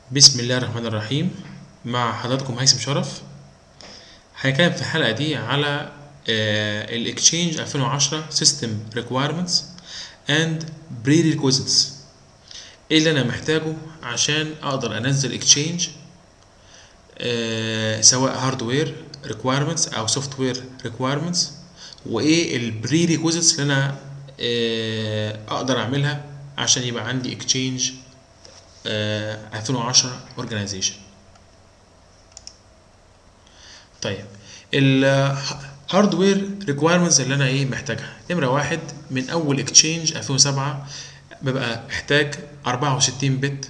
بسم الله الرحمن الرحيم مع حضراتكم هيثم شرف هنتكلم في الحلقة دي على الاكتشينج 2010 سيستم ريكويرمنتس اند prerequisites ايه اللي انا محتاجه عشان اقدر انزل اكتشينج سواء هاردوير ريكويرمنتس او سوفت وير ريكويرمنتس وايه البريريكويزيتس اللي انا آه، اقدر اعملها عشان يبقى عندي اكتشينج 2010 اورجانيزيشن طيب الهاردوير ريكويرمنتس اللي انا ايه محتاجها نمره واحد من اول اكتشينج 2007 ببقى محتاج 64 بت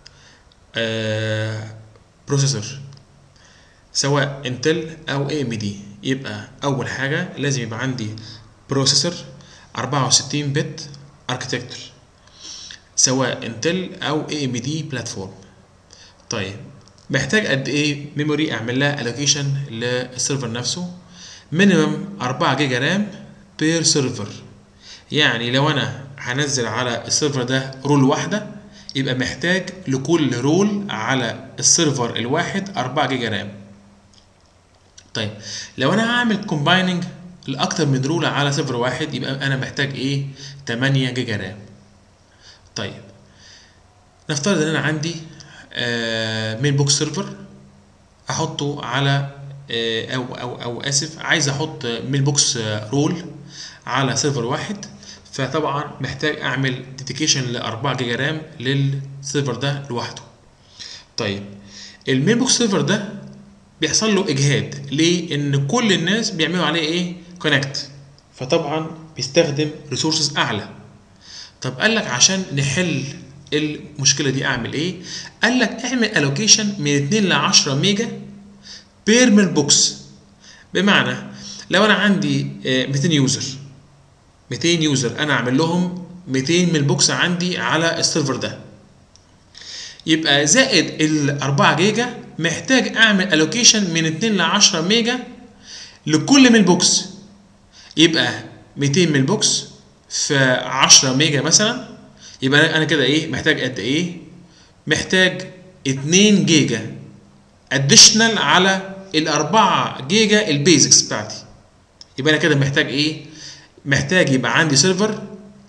بروسيسور سواء انتل او اي ام دي يبقى اول حاجه لازم يبقى عندي بروسيسور 64 بت اركتكتور سواء انتل او اي ام دي بلاتفورم طيب محتاج قد ايه ميموري اعمل لها الوكيشن للسيرفر نفسه مينيمم 4 جيجا رام بير سيرفر يعني لو انا هنزل على السيرفر ده رول واحده يبقى محتاج لكل رول على السيرفر الواحد 4 جيجا رام طيب لو انا هعمل كومبايننج لاكتر من رول على سيرفر واحد يبقى انا محتاج ايه 8 جيجا رام طيب نفترض ان انا عندي آه ميل بوكس سيرفر احطه على آه او او او اسف عايز احط ميل بوكس آه رول على سيرفر واحد فطبعا محتاج اعمل ديديكيشن ل 4 جيجا رام للسيرفر ده لوحده طيب الميل بوكس سيرفر ده بيحصل له اجهاد ليه ان كل الناس بيعملوا عليه ايه كونكت فطبعا بيستخدم ريسورسز اعلى طب قال لك عشان نحل المشكله دي اعمل ايه قال لك اعمل الوكيشن من 2 ل 10 ميجا بير ميل بوكس بمعنى لو انا عندي 200 يوزر 200 يوزر انا اعمل لهم 200 ميل بوكس عندي على السيرفر ده يبقى زائد ال 4 جيجا محتاج اعمل الوكيشن من 2 ل 10 ميجا لكل ميل بوكس يبقى 200 ميل بوكس في 10 ميجا مثلا يبقى انا كده ايه محتاج قد ايه محتاج 2 جيجا اديشنال على ال 4 جيجا البيزكس بتاعتي يبقى انا كده محتاج ايه محتاج يبقى عندي سيرفر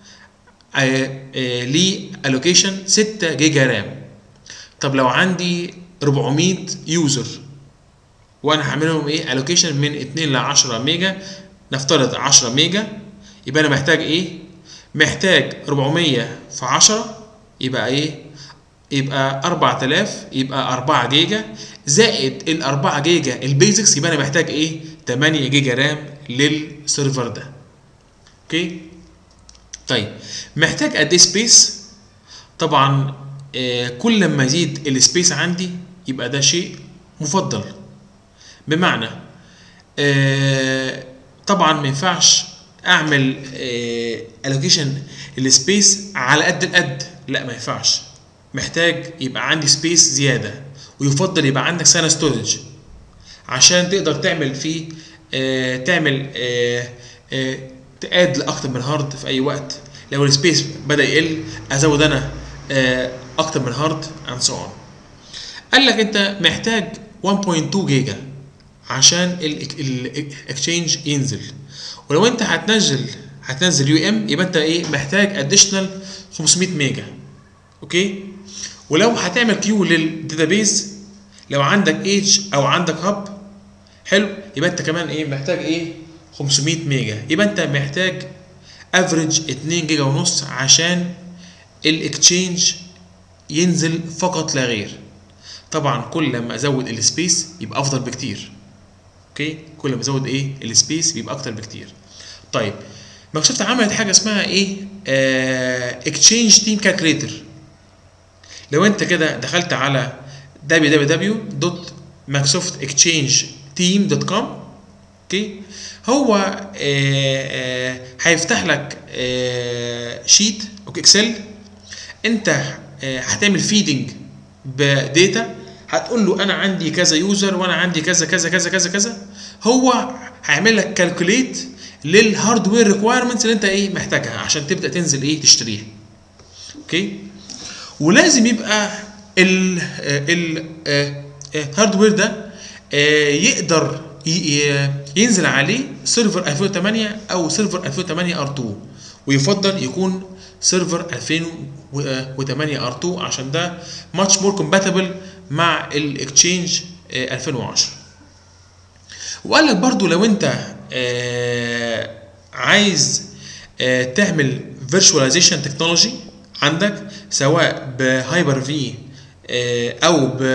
ليه الوكيشن 6 جيجا رام طب لو عندي 400 يوزر وانا هعملهم ايه الوكيشن من 2 ل 10 ميجا نفترض 10 ميجا يبقى انا محتاج ايه محتاج 400 في 10 يبقى ايه يبقى 4000 يبقى 4 جيجا زائد ال 4 جيجا البيزكس يبقى انا محتاج ايه 8 جيجا رام للسيرفر ده اوكي طيب محتاج قد ايه سبيس طبعا آه كل لما يزيد السبيس عندي يبقى ده شيء مفضل بمعنى آه طبعا ما ينفعش اعمل الوكيشن السبيس على قد القد لا ما ينفعش محتاج يبقى عندي سبيس زياده ويفضل يبقى عندك سنه ستورج عشان تقدر تعمل فيه آه تعمل آه آه تاد لاكتر من هارد في اي وقت لو السبيس بدا يقل ازود انا آه اكتر من هارد اند سو اون قال لك انت محتاج 1.2 جيجا عشان الاكتشينج ينزل ولو انت هتنزل هتنزل يو ام يبقى انت ايه محتاج اديشنال 500 ميجا اوكي ولو هتعمل كيو للداتابيز لو عندك ايدج او عندك هاب حلو يبقى انت كمان ايه محتاج ايه 500 ميجا يبقى انت محتاج افريج 2 جيجا ونص عشان الاكتشينج ينزل فقط لا غير طبعا كل لما ازود السبيس يبقى افضل بكتير اوكي كل ما ازود ايه السبيس بيبقى اكتر بكتير طيب مايكروسوفت عملت حاجه اسمها ايه اكتشينج تيم كالكوليتر لو انت كده دخلت على www.microsoftexchangeteam.com اوكي هو هيفتح لك شيت اوكي اكسل انت هتعمل فيدنج بداتا هتقول له انا عندي كذا يوزر وانا عندي كذا كذا كذا كذا كذا هو هيعمل لك كالكوليت للهاردوير ريكوايرمنتس اللي انت ايه محتاجها عشان تبدا تنزل ايه تشتريها اوكي ولازم يبقى الهاردوير ده آه، يقدر ي- ي- ينزل عليه سيرفر 2008 او سيرفر 2008 ار 2 ويفضل يكون سيرفر 2008 ار 2 عشان ده ماتش مور كومباتبل مع الاكتشينج 2010 وقال لك برضو لو انت آه، عايز آه، تعمل فيرتشواليزيشن تكنولوجي عندك سواء بهايبر في او ب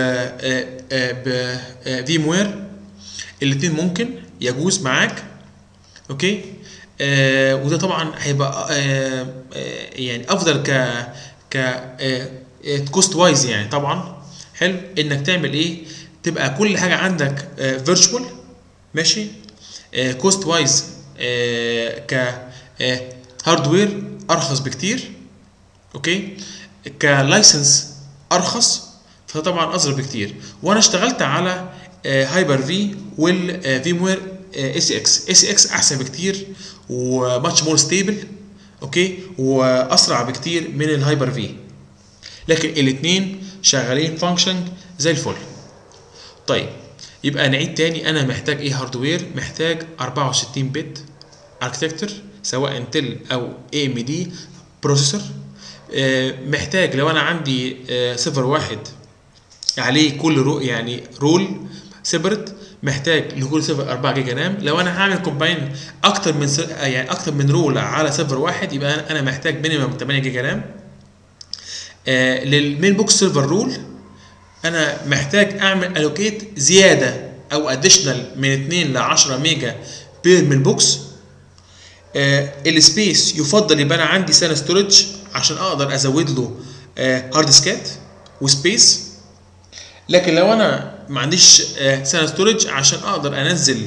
ب فيم وير الاثنين ممكن يجوز معاك اوكي آه وده طبعا هيبقى آه آه يعني افضل ك ك كوست وايز يعني طبعا حلو انك تعمل ايه تبقى كل حاجه عندك فيرتشوال ماشي كوست وايز ك هاردوير ارخص بكتير اوكي كلايسنس ارخص فطبعا اصغر بكتير وانا اشتغلت على هايبر في والفيم وير اي سي اكس اي سي اكس احسن بكتير وماتش مور ستيبل اوكي واسرع بكتير من الهايبر في لكن الاثنين شغالين فانكشن زي الفل طيب يبقى نعيد تاني انا محتاج ايه هاردوير محتاج 64 بت اركتكتور سواء انتل او اي ام دي بروسيسور محتاج لو انا عندي سيرفر واحد عليه كل رو يعني رول سيبرت محتاج لكل سيرفر 4 جيجا رام لو انا هعمل كومباين اكتر من سر... يعني اكتر من رول على سيرفر واحد يبقى انا محتاج مينيمم 8 جيجا رام آه للمين بوكس سيرفر رول انا محتاج اعمل الوكيت زياده او اديشنال من 2 ل 10 ميجا بير ميل بوكس آه السبيس يفضل يبقى انا عندي سنه ستورج عشان اقدر ازود له آه هارد ديسكات وسبيس لكن لو انا ما عنديش آه سنه ستورج عشان اقدر انزل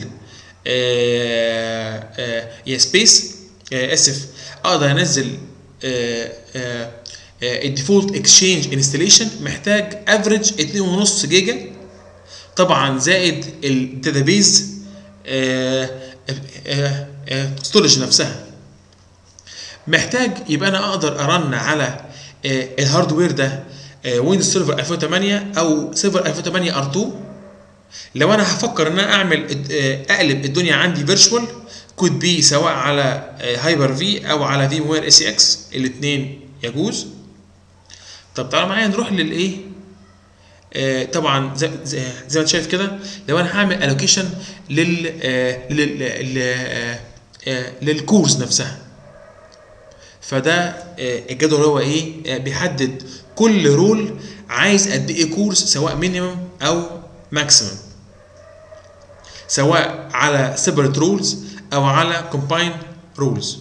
آه آه يا سبيس آه اسف اقدر انزل آه آه الديفولت اكسشينج انستليشن محتاج افريج 2.5 جيجا طبعا زائد الداتابيز ستورج نفسها محتاج يبقى انا اقدر ارن على الهاردوير ده ويندوز سيرفر 2008 او سيرفر 2008 ار 2 لو انا هفكر ان انا اعمل اقلب الدنيا عندي فيرتشوال كود بي سواء على هايبر في او على في وير اس اكس الاثنين يجوز طب تعالوا معايا نروح للايه آه طبعا زي, زي, زي ما انت شايف كده لو انا هعمل الوكيشن لل آه لل آه آه للكورس نفسها فده آه الجدول هو ايه آه بيحدد كل رول عايز قد ايه كورس سواء مينيمم او ماكسيمم سواء على سيبريت رولز او على كومباين رولز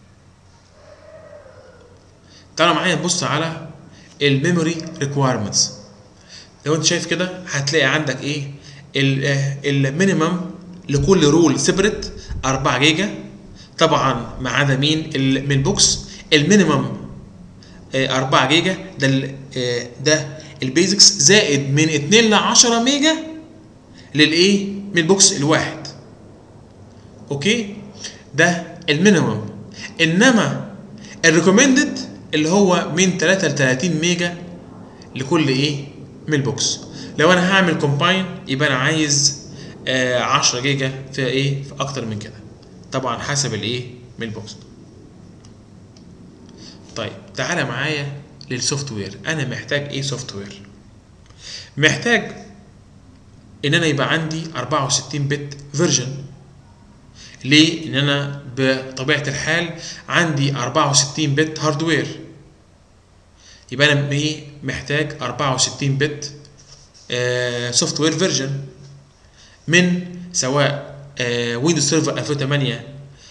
تعالوا معايا نبص على الميموري ريكويرمنتس لو انت شايف كده هتلاقي عندك ايه المينيمم لكل رول سيبريت 4 جيجا طبعا ما عدا مين المين بوكس المينيمم 4 جيجا ده ده البيزكس زائد من 2 ل 10 ميجا للايه من بوكس الواحد اوكي ده المينيمم انما الريكومندد اللي هو من 3 ل 30 ميجا لكل ايه ميل بوكس لو انا هعمل كومباين يبقى انا عايز آه 10 جيجا في ايه في اكتر من كده طبعا حسب الايه ميل بوكس طيب تعالى معايا للسوفت وير انا محتاج ايه سوفت وير محتاج ان انا يبقى عندي 64 بت فيرجن ليه؟ ان انا بطبيعه الحال عندي 64 بت هاردوير يبقى انا ايه محتاج 64 بت سوفت وير فيرجن من سواء ويندوز سيرفر 2008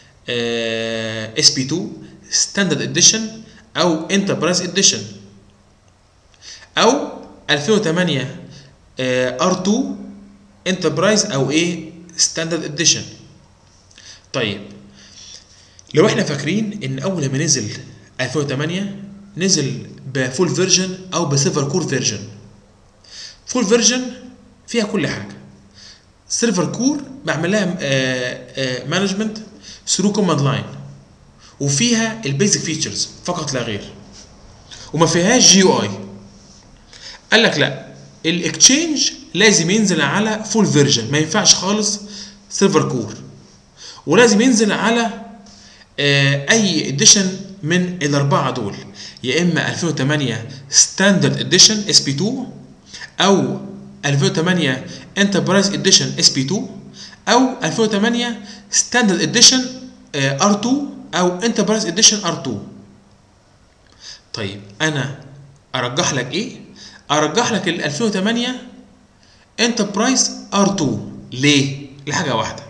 اس بي 2 ستاندرد اديشن او انتربرايز اديشن او 2008 ار 2 انتربرايز او ايه ستاندرد اديشن طيب لو احنا فاكرين ان اول ما نزل 2008 نزل بفول فيرجن او بسيرفر كور فيرجن فول فيرجن فيها كل حاجه سيرفر كور بعمل لها مانجمنت ثرو كوماند لاين وفيها البيزك فيتشرز فقط لا غير وما فيهاش جي يو اي قال لك لا الاكتشينج لازم ينزل على فول فيرجن ما ينفعش خالص سيلفر كور ولازم ينزل على آه، اي اديشن من الاربعه دول يا اما 2008 ستاندرد اديشن اس بي 2 او 2008 انتربرايز اديشن اس بي 2 او 2008 ستاندرد اديشن ار 2 او انتربرايز اديشن ار 2 طيب انا ارجح لك ايه ارجح لك ال 2008 انتربرايز ار 2 ليه لحاجه واحده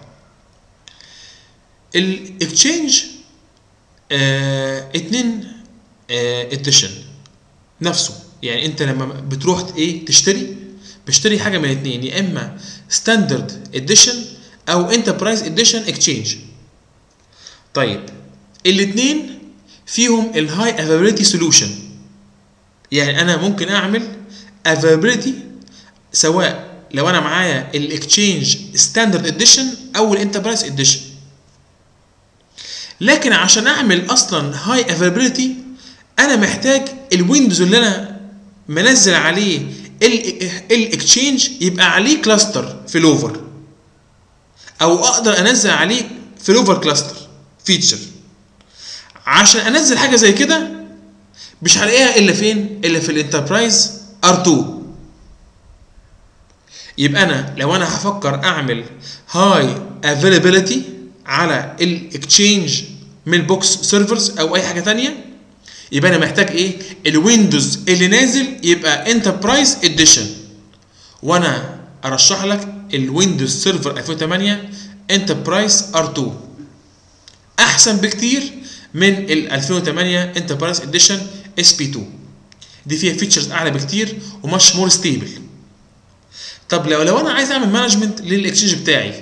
الاكتشينج آه اتنين آه اديشن نفسه يعني انت لما بتروح ايه تشتري بشتري حاجه من اتنين يا اما ستاندرد اديشن او انتربرايز اديشن اكتشينج طيب الاتنين فيهم الهاي افابيليتي سوليوشن يعني انا ممكن اعمل افابيليتي سواء لو انا معايا الاكتشينج ستاندرد اديشن او الانتربرايز اديشن لكن عشان اعمل اصلا هاي افابيليتي انا محتاج الويندوز اللي انا منزل عليه الاكتشينج يبقى عليه كلاستر في الاوفر او اقدر انزل عليه في الاوفر كلاستر فيتشر عشان انزل حاجه زي كده مش هلاقيها الا فين الا في الانتربرايز ار2 يبقى انا لو انا هفكر اعمل هاي افيلابيلتي على الاكتشينج ميل بوكس سيرفرز او اي حاجه تانية يبقى انا محتاج ايه الويندوز اللي نازل يبقى انتربرايز اديشن وانا ارشح لك الويندوز سيرفر 2008 انتربرايز ار2 احسن بكتير من ال 2008 انتربرايز اديشن اس بي 2 دي فيها فيتشرز اعلى بكتير ومش مور ستيبل طب لو لو انا عايز اعمل مانجمنت للاكسشينج بتاعي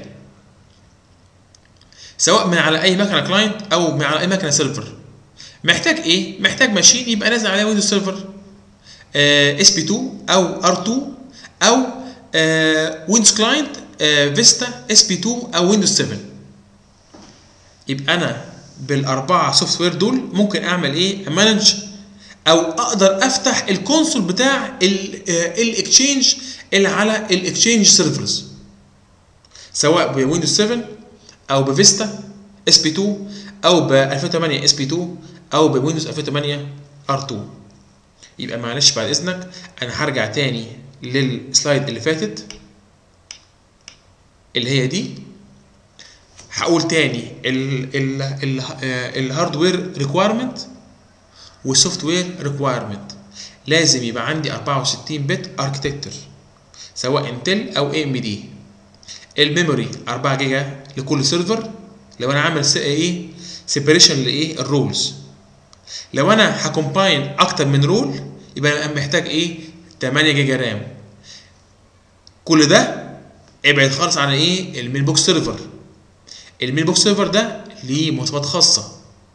سواء من على اي مكنه كلاينت او من على اي مكنه سيرفر محتاج ايه محتاج ماشين يبقى نازل عليها ويندوز سيرفر اس بي 2 او ار 2 او ويندوز كلاينت فيستا اس بي 2 او ويندوز 7 يبقى انا بالاربعه سوفت وير دول ممكن اعمل ايه مانج او اقدر افتح الكونسول بتاع الاكتشينج اللي على الاكتشينج سيرفرز سواء بويندوز 7 او بفيستا اس بي 2 او ب 2008 اس بي 2 او بويندوز 2008 ار 2 يبقى معلش بعد اذنك انا هرجع تاني للسلايد اللي فاتت اللي هي دي هقول تاني الهاردوير ريكويرمنت والسوفت وير ريكويرمنت لازم يبقى عندي 64 بت اركتكتشر سواء انتل او اي ام دي الميموري 4 جيجا لكل سيرفر لو انا عامل ايه سيبريشن لايه الرولز لو انا هكومباين اكتر من رول يبقى انا محتاج ايه 8 جيجا رام كل ده ابعد خالص عن ايه الميل بوكس سيرفر الميل بوكس سيرفر ده ليه مواصفات خاصه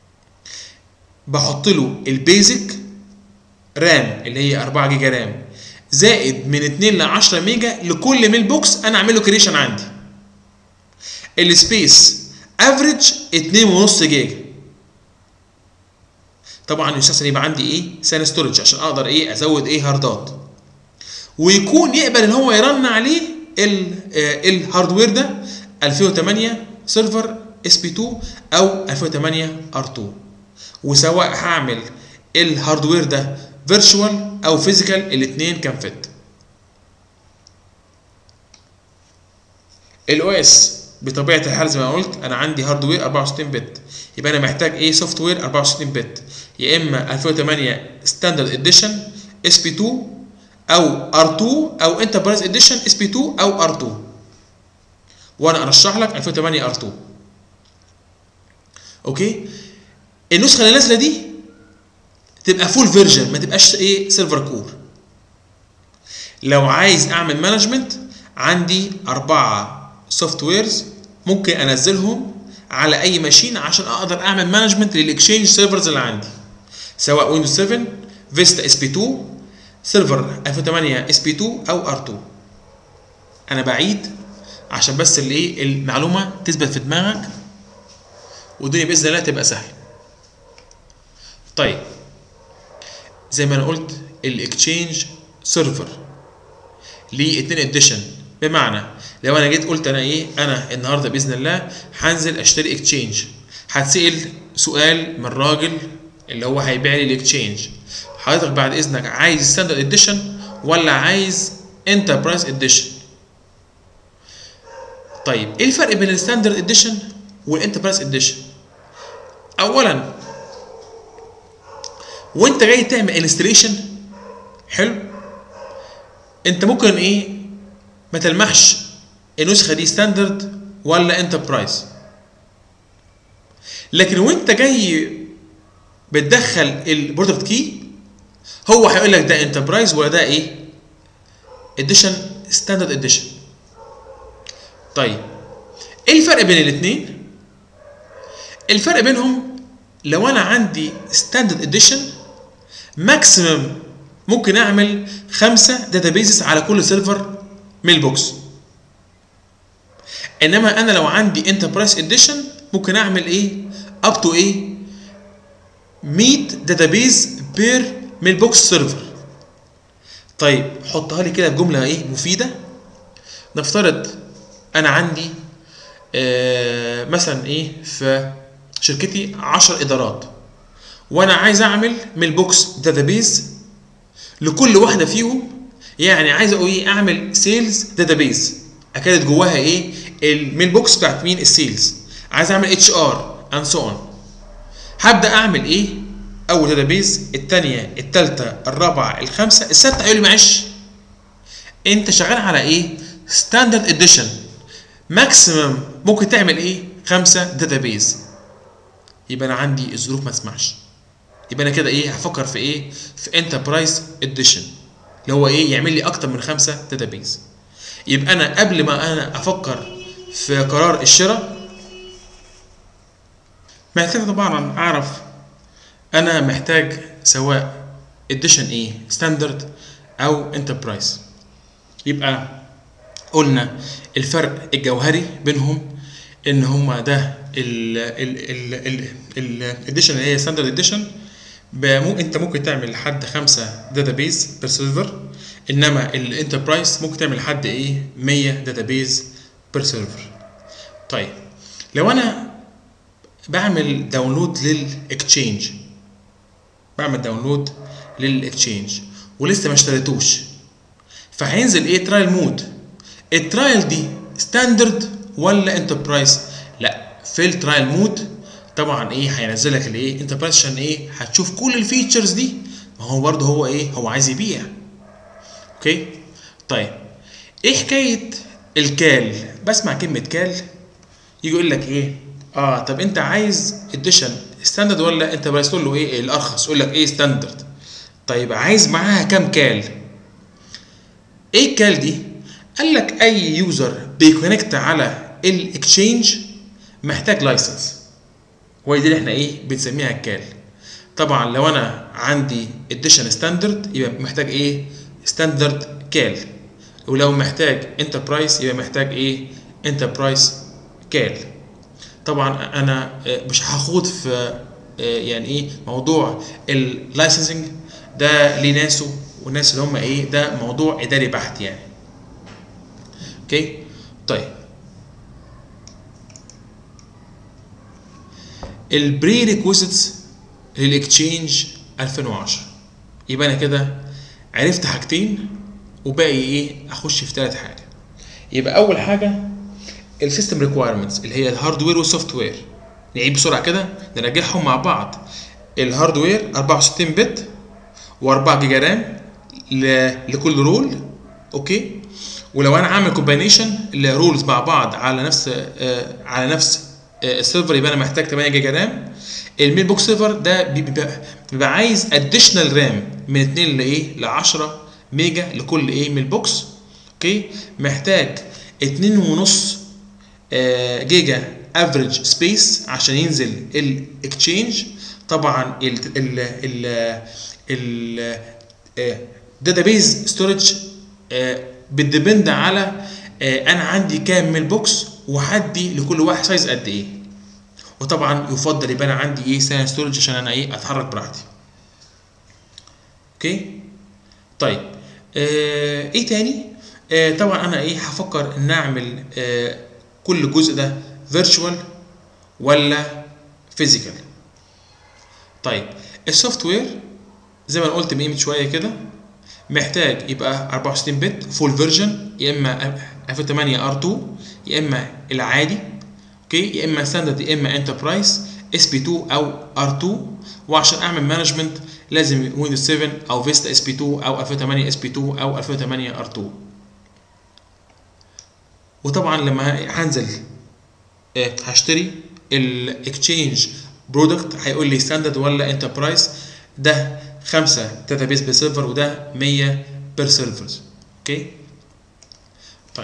بحط له البيزك رام اللي هي 4 جيجا رام زائد من 2 ل 10 ميجا لكل ميل بوكس انا اعمل له كريشن عندي السبيس افريج 2.5 جيجا طبعا يستحسن يبقى عندي ايه سان ستورج عشان اقدر ايه ازود ايه هاردات ويكون يقبل ان هو يرن عليه الهاردوير ده 2008 سيرفر اس بي 2 او 2008 ار 2 وسواء هعمل الهاردوير ده فيرتشوال او فيزيكال الاثنين كان فيت الاو اس بطبيعه الحال زي ما قلت انا عندي هاردوير 64 بت يبقى انا محتاج ايه سوفت وير 64 بت يا اما 2008 ستاندرد اديشن اس بي 2 او ار 2 او انتربرايز اديشن اس بي 2 او ار 2 وانا ارشح لك 2008 ار 2 اوكي النسخه اللي نازله دي تبقى فول فيرجن ما تبقاش ايه سيلفر كور لو عايز اعمل مانجمنت عندي اربعه سوفت ويرز ممكن انزلهم على اي ماشين عشان اقدر اعمل مانجمنت للاكشينج سيرفرز اللي عندي سواء ويندوز 7 فيستا اس بي 2 سيرفر 2008 اس بي 2 او ار 2 انا بعيد عشان بس اللي ايه المعلومه تثبت في دماغك والدنيا باذن الله تبقى سهله طيب زي ما انا قلت الاكتشينج سيرفر ليه اتنين اديشن بمعنى لو انا جيت قلت انا ايه انا النهارده باذن الله هنزل اشتري اكتشينج هتسال سؤال من الراجل اللي هو هيبيع لي الاكتشينج حضرتك بعد اذنك عايز ستاندرد اديشن ولا عايز انتربرايز اديشن طيب ايه الفرق بين الستاندرد اديشن والانتربرايز اديشن اولا وانت جاي تعمل انستليشن حلو انت ممكن ايه ما تلمحش النسخه دي ستاندرد ولا انتربرايز لكن وانت جاي بتدخل البرودكت كي هو هيقول لك ده انتربرايز ولا ده ايه اديشن ستاندرد اديشن طيب ايه الفرق بين الاثنين الفرق بينهم لو انا عندي ستاندرد اديشن ماكسيمم ممكن اعمل خمسة داتابيزز على كل سيرفر ميل بوكس انما انا لو عندي انتربرايز اديشن ممكن اعمل ايه اب تو ايه 100 داتابيز بير ميل بوكس سيرفر طيب حطها لي كده في جمله ايه مفيده نفترض انا عندي آه مثلا ايه في شركتي 10 ادارات وانا عايز اعمل ميل بوكس داتابيز لكل واحده فيهم يعني عايز اقول ايه اعمل سيلز داتابيز اكادت جواها ايه الميل بوكس بتاعت مين السيلز عايز اعمل اتش ار اند سو اون هبدا اعمل ايه اول داتابيز الثانيه الثالثه الرابعه الخامسه السادسه هيقول لي معلش انت شغال على ايه ستاندرد اديشن ماكسيمم ممكن تعمل ايه خمسه داتابيز يبقى انا عندي الظروف ما تسمحش يبقى انا كده ايه هفكر في ايه في انتربرايز اديشن اللي هو ايه يعمل لي اكتر من خمسه داتابيز يبقى انا قبل ما انا افكر في قرار الشراء محتاج طبعا اعرف انا محتاج سواء اديشن ايه ستاندرد او انتربرايز يبقى قلنا الفرق الجوهري بينهم ان هما ده الاديشن اللي هي ستاندرد اديشن انت ممكن تعمل لحد خمسة داتابيز بير سيرفر انما الانتربرايز ممكن تعمل لحد ايه 100 داتابيز بير سيرفر طيب لو انا بعمل داونلود للاكتشينج بعمل داونلود للاكتشينج ولسه ما اشتريتوش فهينزل ايه ترايل مود الترايل دي ستاندرد ولا انتربرايز لا في الترايل مود طبعا ايه هينزل لك الايه انتربرايز عشان ايه هتشوف كل الفيتشرز دي ما هو برضه هو ايه هو عايز يبيع اوكي طيب ايه حكايه الكال بسمع كلمه كال يجي يقول لك ايه اه طب انت عايز اديشن ستاندرد ولا انت بس تقول له ايه الارخص يقول لك ايه ستاندرد طيب عايز معاها كام كال ايه الكال دي قال لك اي يوزر بيكونكت على الاكتشينج محتاج لايسنس وهي دي اللي احنا ايه بنسميها الكال طبعا لو انا عندي اديشن ستاندرد يبقى محتاج ايه ستاندرد كال ولو محتاج انتربرايز يبقى محتاج ايه انتربرايز كال طبعا انا مش هخوض في يعني ايه موضوع اللايسنسنج ده ليه ناسه والناس اللي هم ايه ده موضوع اداري بحت يعني اوكي طيب البري ريكويزيتس للاكتشينج 2010 يبقى انا كده عرفت حاجتين وباقي ايه اخش في ثالث حاجه يبقى اول حاجه السيستم ريكوايرمنتس اللي هي الهاردوير والسوفت وير نعيد بسرعه كده نرجعهم مع بعض الهاردوير 64 بت و4 جيجا رام لكل رول اوكي ولو انا عامل كومباينيشن لرولز مع بعض على نفس آه على نفس آه السيرفر يبقى انا محتاج 8 جيجا رام الميل بوكس سيرفر ده بيبقى, بيبقى عايز اديشنال رام من 2 لايه ل 10 ميجا لكل ايه ميل بوكس اوكي محتاج 2.5 آه جيجا افريج سبيس عشان ينزل الاكتشينج طبعا ال ال ال الداتابيز ستورج بتديبند على انا عندي كام ميل بوكس وهدي لكل واحد سايز قد ايه وطبعا يفضل يبقى انا عندي ايه سنه ستورج عشان انا ايه اتحرك براحتي اوكي طيب آه ايه تاني آه طبعا انا ايه هفكر ان اعمل آه كل جزء ده فيرتشوال ولا فيزيكال طيب السوفت وير زي ما انا قلت من شويه كده محتاج يبقى 64 بت فول فيرجن يا اما 2008 ار 2 يا اما العادي اوكي يا اما ستاندرد يا اما انتربرايز اس بي 2 او ار 2 وعشان اعمل مانجمنت لازم ويندوز 7 او فيستا اس بي 2 او 2008 اس بي 2 او 2008 ار 2 وطبعا لما هنزل آه، هشتري الاكتشينج برودكت هيقول لي ستاندرد ولا انتربرايز ده خمسة داتابيس بسيرفر وده 100 بير سيرفرز اوكي طيب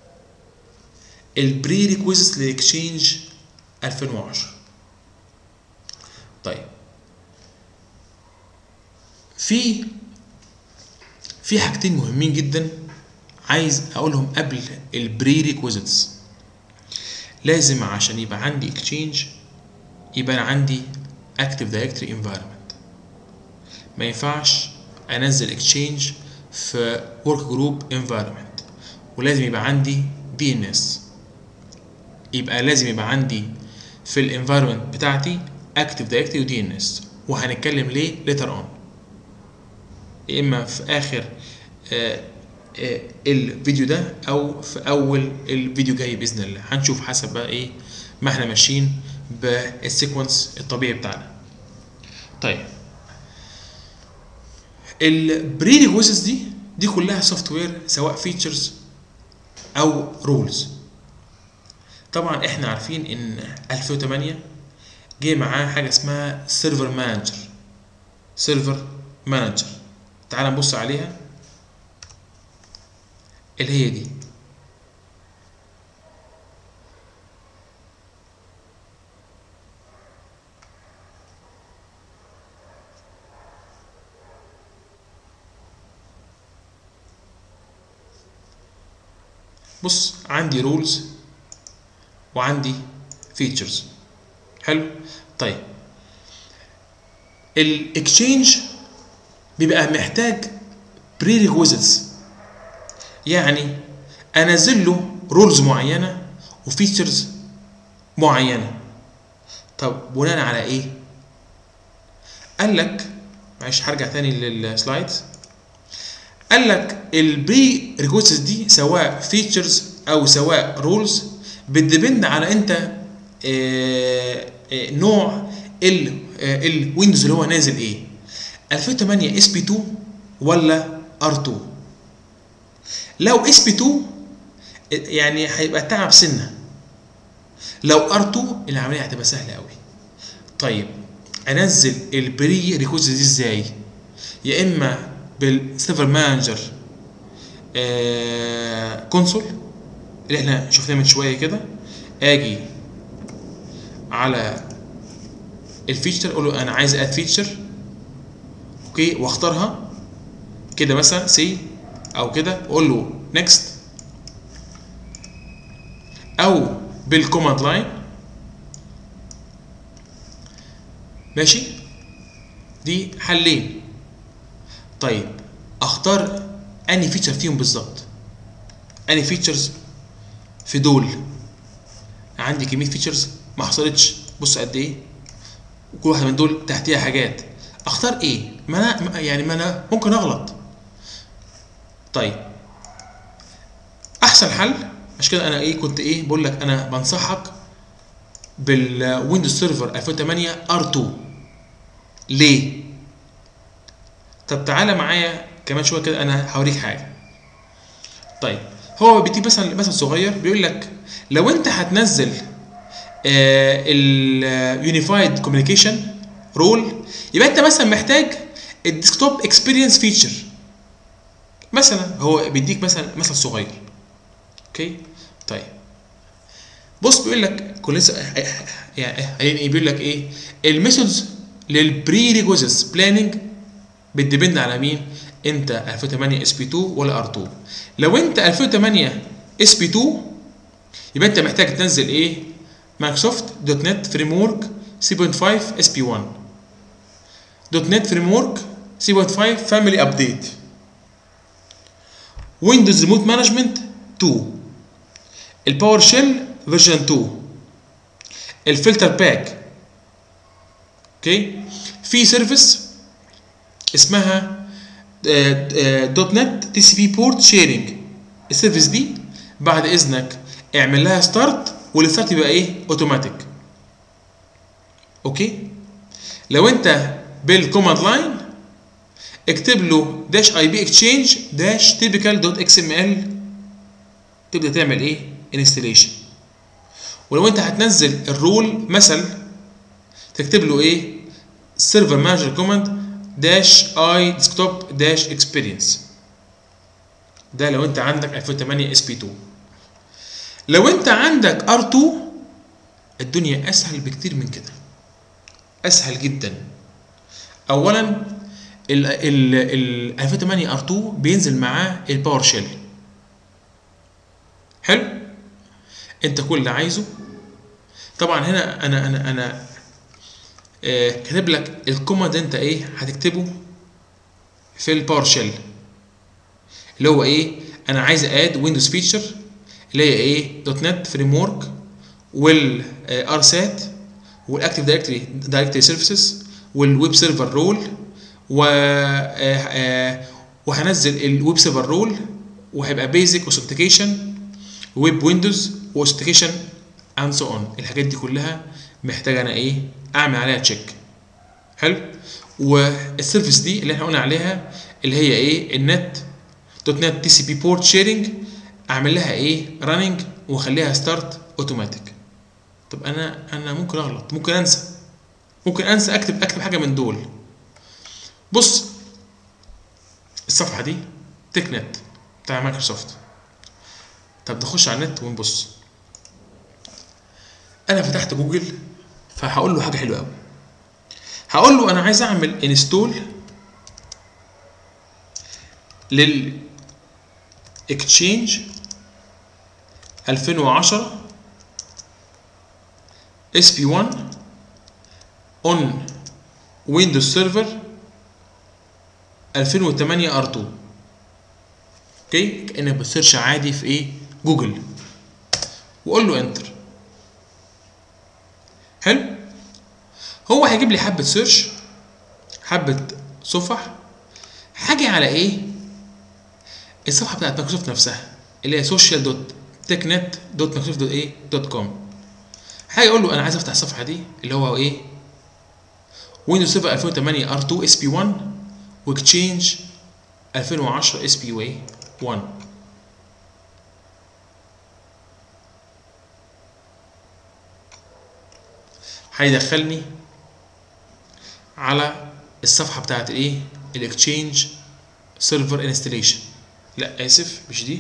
البري ريكويزيت للاكشينج 2010 طيب في في حاجتين مهمين جدا عايز اقولهم قبل البري ريكويزيتس لازم عشان يبقى عندي اكشينج يبقى أنا عندي اكتف دايركتوري انفايرمنت ما ينفعش انزل اكشينج في ورك جروب انفايرمنت ولازم يبقى عندي دي ان اس يبقى لازم يبقى عندي في الانفايرمنت بتاعتي اكتف دايركتوري ودي ان اس وهنتكلم ليه ليتر اون يا اما في اخر آه آه الفيديو ده او في اول الفيديو جاي باذن الله هنشوف حسب بقى ايه ما احنا ماشيين بالسيكونس الطبيعي بتاعنا طيب البري ريكويزيتس دي دي كلها سوفت وير سواء فيتشرز او رولز طبعا احنا عارفين ان 2008 جه معاه حاجه اسمها سيرفر مانجر سيرفر مانجر تعال نبص عليها اللي هي دي بص عندي رولز وعندي فيتشرز حلو طيب الاكشينج بيبقى محتاج بري ريكويزيتس يعني انزل له رولز معينه وفيتشرز معينه طب بناء على ايه قال لك معلش هرجع تاني للسلايدز قال لك البري ريكويزيتس دي سواء فيتشرز او سواء رولز بتديبند على انت آه آه نوع الويندوز اللي هو نازل ايه 2008 اس بي 2 ولا ار 2 لو اس بي 2 يعني هيبقى تعب سنه لو ار 2 العمليه هتبقى سهله قوي طيب انزل البري ريكويزيت دي ازاي يا اما بالسيرفر مانجر كونسول اللي احنا شفناه من شويه كده اجي على الفيتشر اقول له انا عايز اد فيتشر اوكي واختارها كده مثلا سي او كده اقول له نيكست او بالكوماند لاين ماشي دي حلين طيب اختار اني فيتشر فيهم بالظبط اني فيتشرز في دول عندي كميه فيتشرز ما حصلتش بص قد ايه وكل واحده من دول تحتيها حاجات اختار ايه ما انا يعني ما انا ممكن اغلط طيب احسن حل عشان كده انا ايه كنت ايه بقول لك انا بنصحك بالويندوز سيرفر 2008 ار2 ليه طب تعالى معايا كمان شويه كده انا هوريك حاجه طيب هو بيديك مثلا مثل صغير بيقول لك لو انت هتنزل اليونيفايد كوميونيكيشن رول يبقى انت مثلا محتاج الديسكتوب اكسبيرينس فيتشر مثلا هو بيديك مثلا مثل صغير اوكي طيب بص بيقول لك كل لسه يعني بيقول لك ايه الميثودز للبري ريكويزيتس بلاننج بتديبند على مين انت 2008 اس بي 2 ولا ار 2 لو انت 2008 اس بي 2 يبقى انت محتاج تنزل ايه مايكروسوفت دوت نت فريم ورك 3.5 اس بي 1 دوت نت فريم ورك 3.5 فاميلي ابديت ويندوز ريموت مانجمنت 2 الباور شيل فيرجن 2 الفلتر باك اوكي في سيرفيس اسمها دوت نت تي سي بي بورت شيرنج السيرفيس دي بعد اذنك اعمل لها ستارت والستارت يبقى ايه اوتوماتيك اوكي لو انت بالكوماند لاين اكتب له داش اي بي اكسشينج داش تيبيكال دوت اكس ام ال تبدا تعمل ايه انستليشن ولو انت هتنزل الرول مثل تكتب له ايه سيرفر مانجر كوماند داش اي ديسكتوب داش اكسبيرينس ده لو انت عندك 2008 اس بي 2 لو انت عندك ار 2 الدنيا اسهل بكتير من كده اسهل جدا اولا ال ال ال 2008 ار 2 بينزل معاه الباور شيل حلو انت كل اللي عايزه طبعا هنا انا انا انا آه كاتب لك الكوماند انت ايه هتكتبه في الباور شيل اللي هو ايه انا عايز اد ويندوز فيتشر اللي هي ايه دوت نت فريم ورك والار سات والاكتيف دايركتوري دايركتوري سيرفيسز والويب سيرفر رول و وهنزل الويب سيرفر رول وهيبقى بيزك اوثنتيكيشن ويب ويندوز واوثنتيكيشن اند سو اون الحاجات دي كلها محتاج انا ايه اعمل عليها تشيك حلو والسيرفيس دي اللي احنا قلنا عليها اللي هي ايه النت دوت نت تي سي بي بورت شيرنج اعمل لها ايه راننج واخليها ستارت اوتوماتيك طب انا انا ممكن اغلط ممكن انسى ممكن انسى اكتب اكتب حاجه من دول بص الصفحه دي تك نت بتاع مايكروسوفت طب نخش على النت ونبص انا فتحت جوجل فهقول له حاجه حلوه قوي هقول له انا عايز اعمل انستول لل اكتشينج 2010 اس بي 1 اون ويندوز سيرفر 2008 ار 2 اوكي كانك بتسيرش عادي في ايه جوجل وقول له انتر حلو هو هيجيب لي حبه سيرش حبه صفح هاجي على ايه الصفحه بتاعت مايكروسوفت نفسها اللي هي social دوت تك نت دوت مايكروسوفت دوت ايه دوت كوم هاجي اقول له انا عايز افتح الصفحه دي اللي هو ايه ويندوز سيرفر 2008 ار 2 اس بي 1 واكتشينج 2010 اس بي 1 هيدخلني على الصفحه بتاعت الايه الاكتشينج سيرفر انستليشن لا اسف مش دي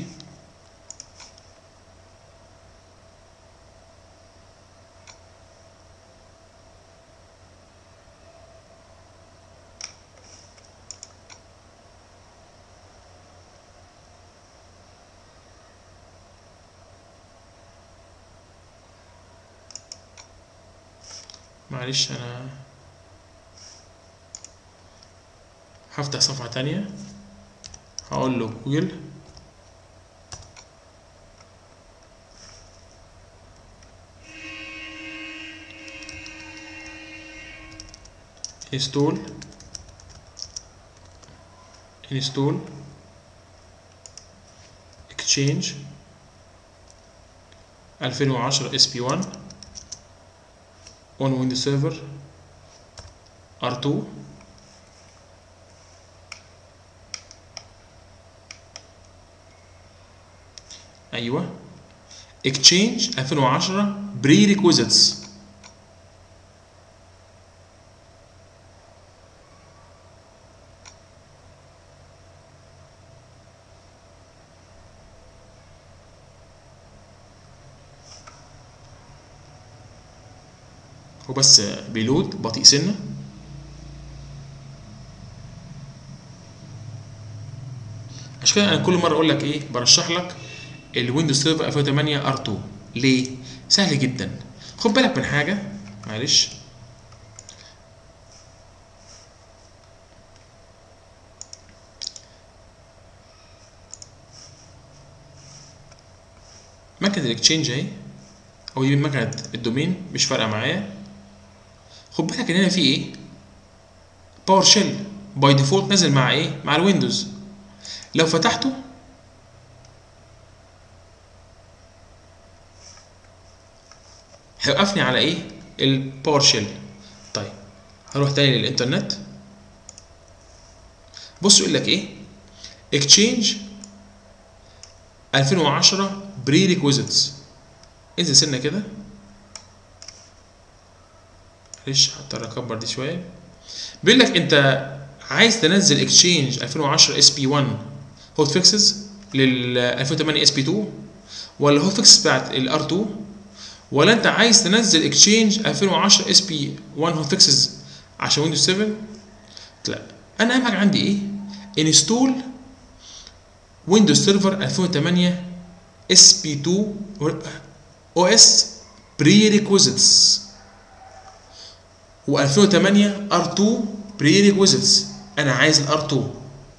معلش انا هفتح صفحة تانية هقول له جوجل install install exchange 2010 sp1 on Windows Server R2 ايوه Exchange 2010 Prerequisites هو بس بيلود بطيء سنه عشان كده انا كل مره اقول لك ايه برشح لك الويندوز سيرفر 2008 ار 2 ليه سهل جدا خد بالك من حاجه معلش مكنه الاكتشينج اهي او دي مكنه الدومين مش فارقه معايا خد بالك ان هنا في ايه باور شيل باي ديفولت نازل مع ايه مع الويندوز لو فتحته هيوقفني على ايه الباور شيل طيب هروح تاني للانترنت بص يقول لك ايه اكتشينج 2010 بري ريكويزيتس انزل سنه كده معلش هضطر اكبر دي شويه بيقول لك انت عايز تنزل اكتشينج 2010 اس بي 1 هوت فيكسز لل 2008 اس بي 2 ولا هوت فيكس بتاعت الار 2 ولا انت عايز تنزل اكتشينج 2010 اس بي 1 هوت فيكسز عشان ويندوز 7 لا انا اهم حاجه عندي ايه انستول ويندوز سيرفر 2008 اس بي 2 او اس بري ريكويزيتس و2008 ار 2 بري ريكويزيتس انا عايز الار 2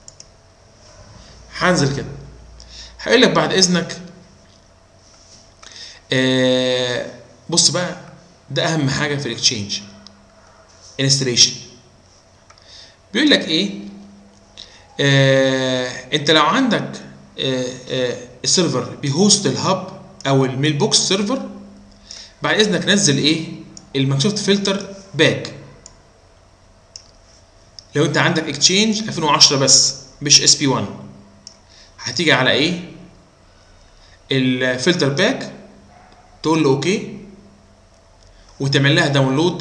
هنزل كده هقول لك بعد اذنك آه بص بقى ده اهم حاجه في الاكتشينج انستليشن بيقول لك ايه آه انت لو عندك آه آه السيرفر بيهوست الهاب او الميل بوكس سيرفر بعد اذنك نزل ايه المايكروسوفت فلتر باك لو انت عندك اكتشينج 2010 بس مش اس بي 1 هتيجي على ايه الفلتر باك تقول له اوكي وتعمل لها داونلود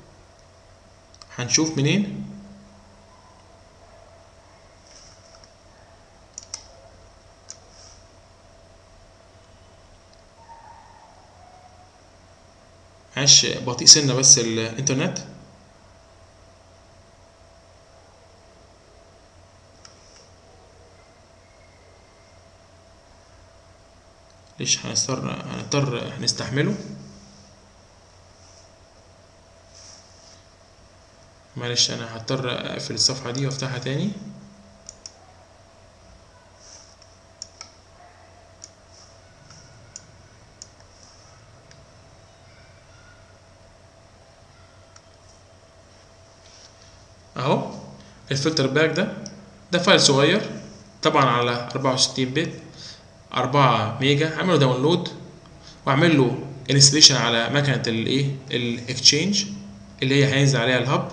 هنشوف منين معلش بطيء سنه بس الانترنت ليش هنضطر هنضطر نستحمله معلش انا هضطر اقفل الصفحه دي وافتحها تاني اهو الفلتر باك ده ده فايل صغير طبعا على 64 بت 4 ميجا هعمله داونلود واعمل له انستليشن على مكنه الايه الاكتشينج اللي هي هينزل عليها الهب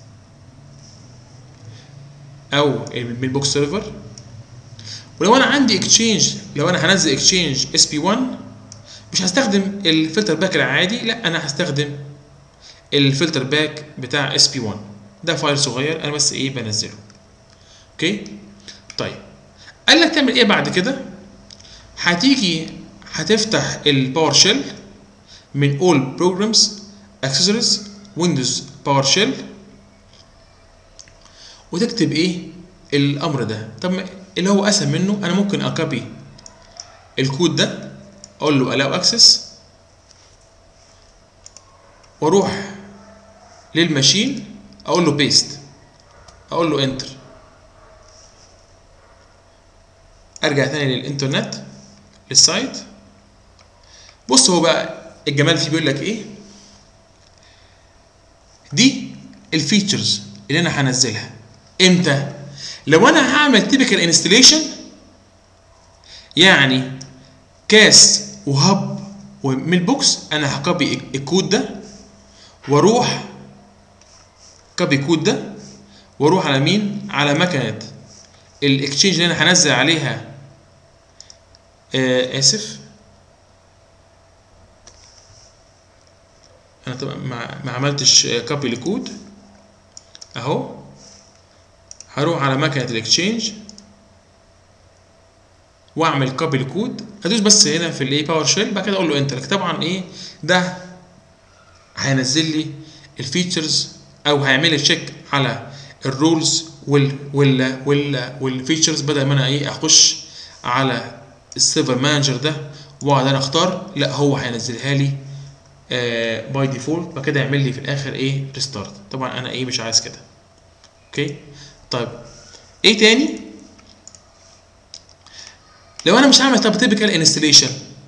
او الميل بوكس سيرفر ولو انا عندي اكتشينج لو انا هنزل اكتشينج اس بي 1 مش هستخدم الفلتر باك العادي لا انا هستخدم الفلتر باك بتاع اس بي 1 ده فايل صغير انا بس ايه بنزله اوكي طيب قال لك تعمل ايه بعد كده هتيجي هتفتح الباور شيل من all programs accessories windows باور شيل وتكتب ايه الامر ده طب اللي هو اسهل منه انا ممكن اكابي الكود ده اقول له allow access واروح للماشين اقول له بيست اقول له انتر ارجع تاني للانترنت للسايت بص هو بقى الجمال فيه بيقول لك ايه دي الفيتشرز اللي انا هنزلها امتى لو انا هعمل تيبيكال انستليشن يعني كاس وهب وميل بوكس انا هكوبي الكود ده واروح كوبي كود ده واروح على مين على مكنه الاكتشينج اللي انا هنزل عليها آه اسف انا طبعا ما, ما عملتش كوبي لكود اهو هروح على مكنه الاكتشينج واعمل كوبي لكود ادوس بس هنا في الايه باور شيل بعد كده اقول له انتر طبعا ايه ده هينزل لي الفيتشرز او هيعمل لي تشيك على الرولز وال وال وال والفيتشرز بدل ما انا ايه اخش على السيرفر مانجر ده واقعد انا اختار لا هو هينزلها لي آه باي ديفولت بعد كده يعمل لي في الاخر ايه ريستارت طبعا انا ايه مش عايز كده اوكي طيب ايه تاني لو انا مش هعمل طب تيبيكال انستليشن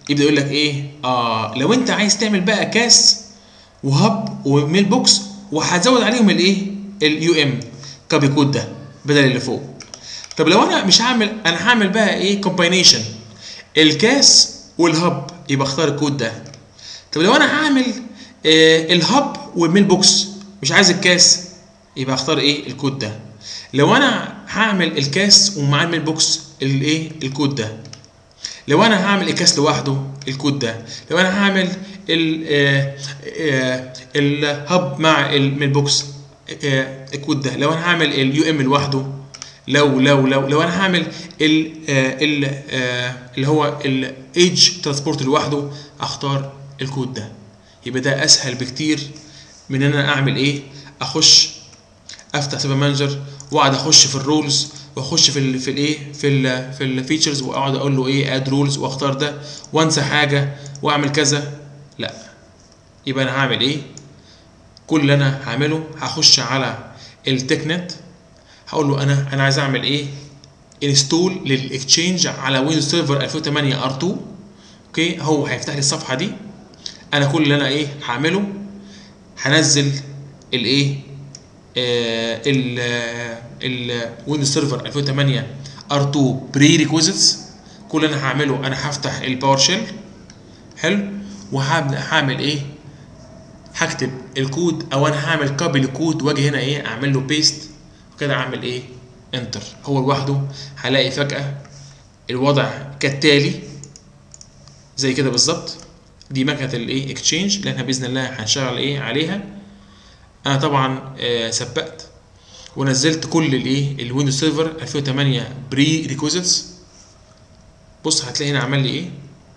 يبدا يقول لك ايه اه لو انت عايز تعمل بقى كاس وهب وميل بوكس وهتزود عليهم الايه اليو ام كوبي كود ده بدل اللي فوق طب لو انا مش هعمل انا هعمل بقى ايه كومباينيشن الكاس والهب يبقى اختار الكود ده طب لو انا هعمل آه الهب والميل بوكس مش عايز الكاس يبقى اختار ايه الكود ده لو انا هعمل الكاس ومعاه الميل بوكس الايه الكود ده لو انا هعمل الكاس لوحده الكود ده لو انا هعمل ال آه آه الهب مع الميل بوكس آه الكود ده لو انا هعمل اليو ام لوحده لو لو لو لو انا هعمل ال ال اللي هو الايدج ترانسبورت لوحده اختار الكود ده يبقى ده اسهل بكتير من ان انا اعمل ايه اخش افتح سيبا مانجر واقعد اخش في الرولز واخش في ال في الايه في ال في الفيتشرز واقعد اقول له ايه اد رولز واختار ده وانسى حاجه واعمل كذا لا يبقى انا هعمل ايه كل اللي انا هعمله هخش على التك نت هقول له انا انا عايز اعمل ايه انستول للاكتشينج على ويندوز سيرفر 2008 ار 2 اوكي هو هيفتح لي الصفحه دي انا كل اللي انا ايه هعمله هنزل الايه آه ال ال ويندوز سيرفر 2008 ار 2 بري ريكويزيتس كل اللي انا هعمله انا هفتح الباور شيل حلو وهبدا هعمل ايه هكتب الكود او انا هعمل كوبي للكود واجي هنا ايه اعمل له بيست وكده اعمل ايه انتر هو لوحده هلاقي فجاه الوضع كالتالي زي كده بالظبط دي مكنه الايه اكتشينج اللي احنا باذن الله هنشتغل ايه عليها انا طبعا آه سبقت ونزلت كل الايه الويندوز سيرفر 2008 بري ريكويزيتس بص هتلاقي هنا عمل لي ايه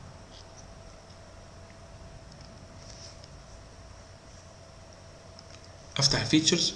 افتح الفيتشرز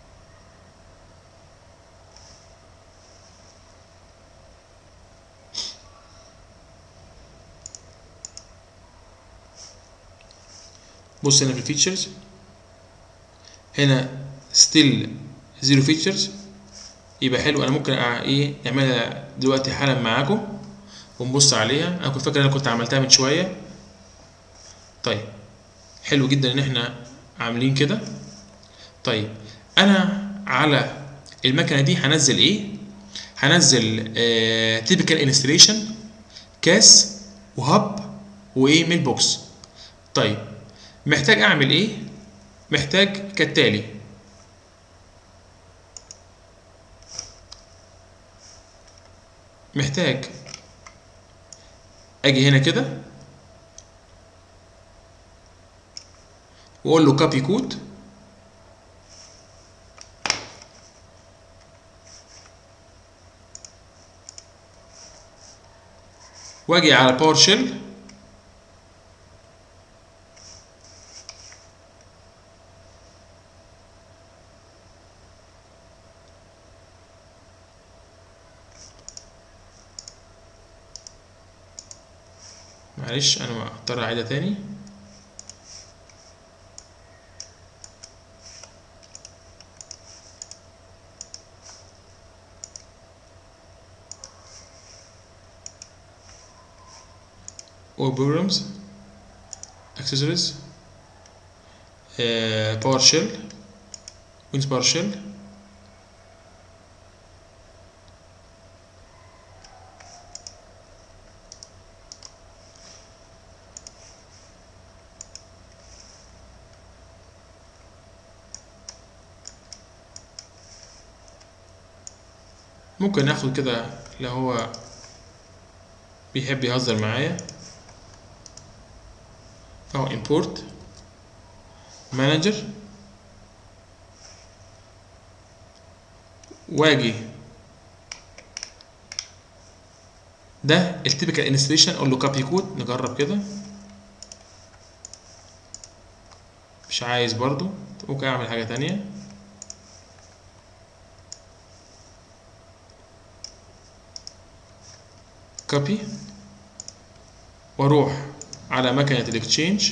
بص هنا في الفيتشرز هنا ستيل زيرو فيتشرز يبقى حلو انا ممكن ايه نعملها دلوقتي حالا معاكم ونبص عليها انا كنت فاكر انا كنت عملتها من شويه طيب حلو جدا ان احنا عاملين كده طيب انا على المكنه دي هنزل ايه هنزل آه تيبيكال انستليشن كاس وهب وايه ميل بوكس طيب محتاج اعمل ايه محتاج كالتالي محتاج اجي هنا كده واقول له كوبي كود واجي على باور شيل معلش انا هضطر اعيدها تاني all programs accessories uh, PowerShell Windows PowerShell ممكن ناخد كده اللي هو بيحب يهزر معايا أو import manager واجي ده التيبيكال انستليشن اقول له كوبي كود نجرب كده مش عايز برضو ممكن اعمل حاجة تانية كوبي واروح على مكنة الاكتشينج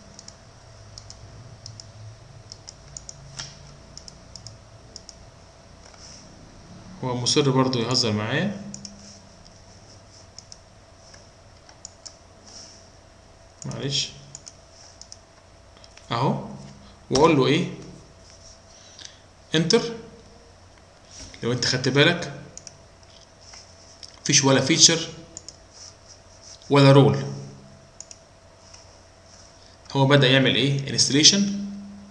هو مصر برضو يهزر معايا معلش اهو واقول له ايه انتر لو انت خدت بالك مفيش ولا فيتشر ولا رول هو بدأ يعمل ايه انستليشن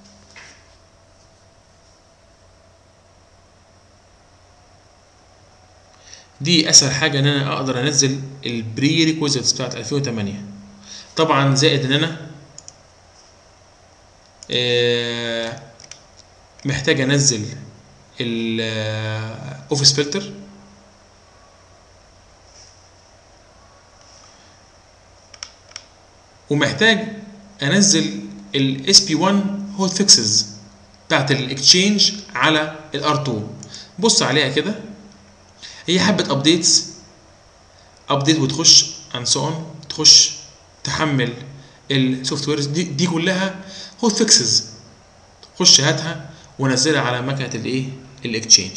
دي اسهل حاجه ان انا اقدر انزل البري ريكويزيتس بتاعت 2008 طبعا زائد ان انا آه، محتاج انزل الاوفيس فلتر ومحتاج انزل الاس بي 1 هوت فيكسز بتاعت الاكتشينج على الار 2 بص عليها كده هي حبه ابديتس ابديت وتخش اند سو اون تخش تحمل السوفت ويرز دي, دي كلها هوت فيكسز خش هاتها ونزلها على مكنه الايه الاكتشينج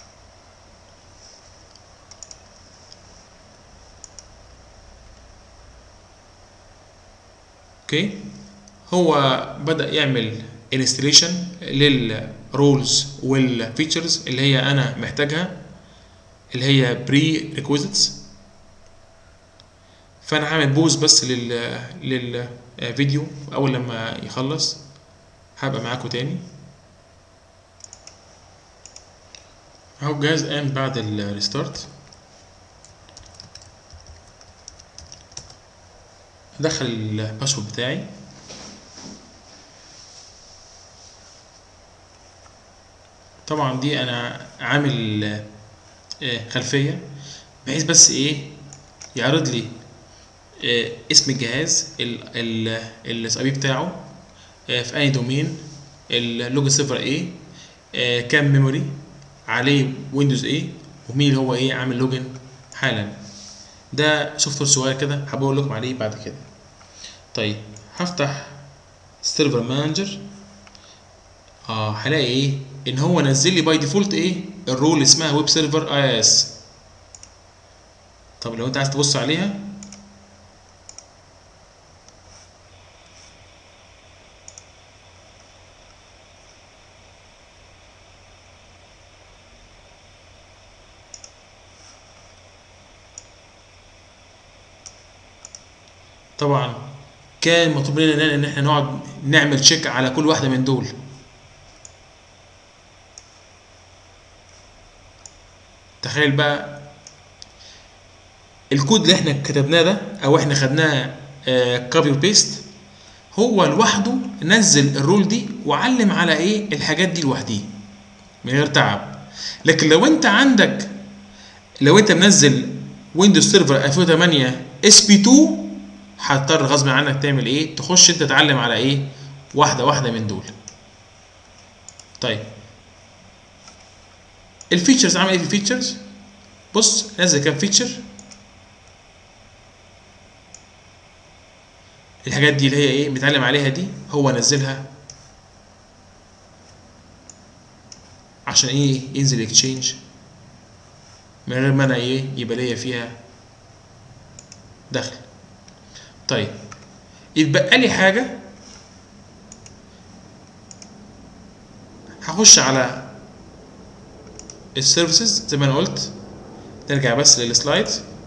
اوكي هو بدا يعمل انستليشن للرولز والفيتشرز اللي هي انا محتاجها اللي هي بري ريكويزيتس فانا هعمل بوز بس لل للفيديو اول لما يخلص هبقى معاكم تاني اهو الجهاز قام بعد الريستارت ادخل الباسورد بتاعي طبعا دي انا عامل آه، خلفيه بحيث بس ايه يعرض لي آه، اسم الجهاز الاس اي بي بتاعه آه، في اي دومين اللوج سيرفر ايه آه، كام ميموري عليه ويندوز ايه ومين اللي هو ايه عامل لوجن حالا ده سوفت وير صغير كده هبقول لكم عليه بعد كده طيب هفتح سيرفر مانجر اه هلاقي ايه ان هو نزل لي باي ديفولت ايه الرول اسمها ويب سيرفر اي اس طب لو انت عايز تبص عليها طبعا كان مطلوب لنا ان احنا نقعد نعمل تشيك على كل واحده من دول تخيل بقى الكود اللي احنا كتبناه ده او احنا خدناه كوبي وبيست هو لوحده نزل الرول دي وعلم على ايه الحاجات دي لوحديه من غير تعب لكن لو انت عندك لو انت منزل ويندوز سيرفر 2008 اس بي 2 هتضطر غصب عنك تعمل ايه تخش انت تتعلم على ايه واحده واحده من دول طيب الفيتشرز عمل ايه في الفيتشرز بص نزل كام فيتشر الحاجات دي اللي هي ايه بيتعلم عليها دي هو نزلها عشان ايه ينزل اكتشينج من غير ما انا ايه يبقى ليا فيها دخل طيب يتبقى لي حاجه هخش على السيرفيسز زي ما انا قلت نرجع بس للسلايد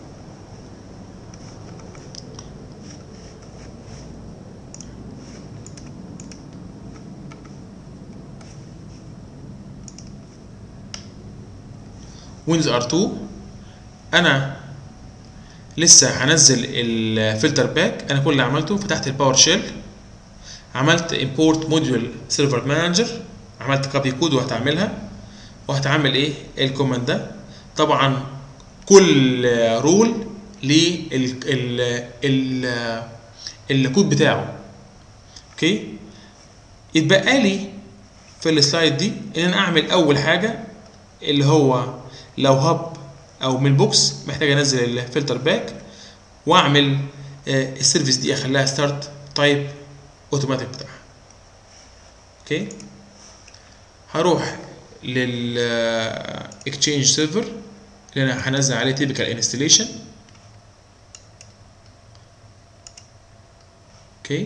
ويندوز ار 2 انا لسه هنزل الفلتر باك انا كل اللي عملته فتحت الباور شيل عملت import موديول سيرفر مانجر عملت كوبي كود وهتعملها وهتعمل ايه الكوماند ده طبعا كل رول ليه ال ال ال الكود بتاعه اوكي يتبقى لي في السلايد دي ان انا اعمل اول حاجه اللي هو لو هب او من بوكس محتاج انزل الفلتر باك واعمل آه، السيرفيس دي اخليها ستارت تايب اوتوماتيك بتاعها اوكي هروح لل اكتشينج سيرفر اللي انا هنزل عليه تيبيكال انستليشن اوكي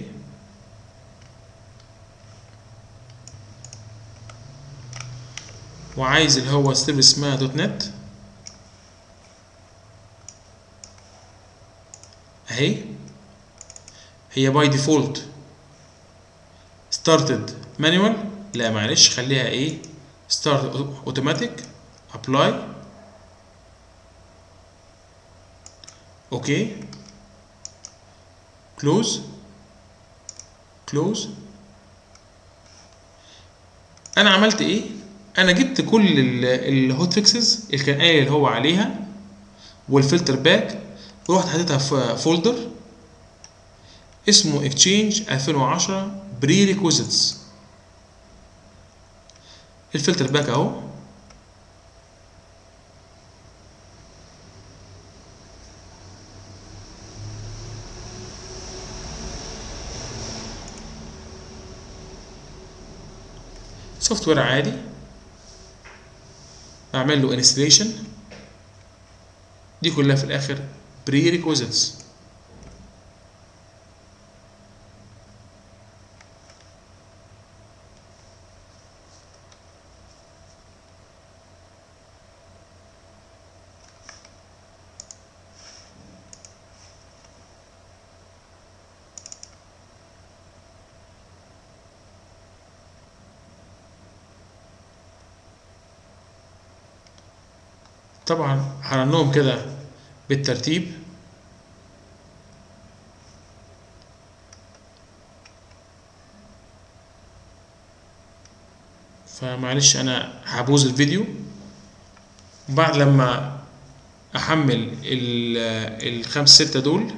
وعايز اللي هو ستيب اسمها دوت نت اهي هي باي ديفولت started manual لا معلش خليها ايه start automatic apply اوكي close close انا عملت ايه انا جبت كل الهوت فيكسز اللي كان قايل هو عليها والفلتر باك ورحت حطيتها في فولدر اسمه اكتشينج 2010 بري ريكوزيتس الفلتر باك اهو سوفت وير عادي بعمل له انستليشن دي كلها في الاخر بري ريكوزيتس طبعا هرنهم كده بالترتيب فمعلش انا هبوظ الفيديو بعد لما احمل الخمس ستة دول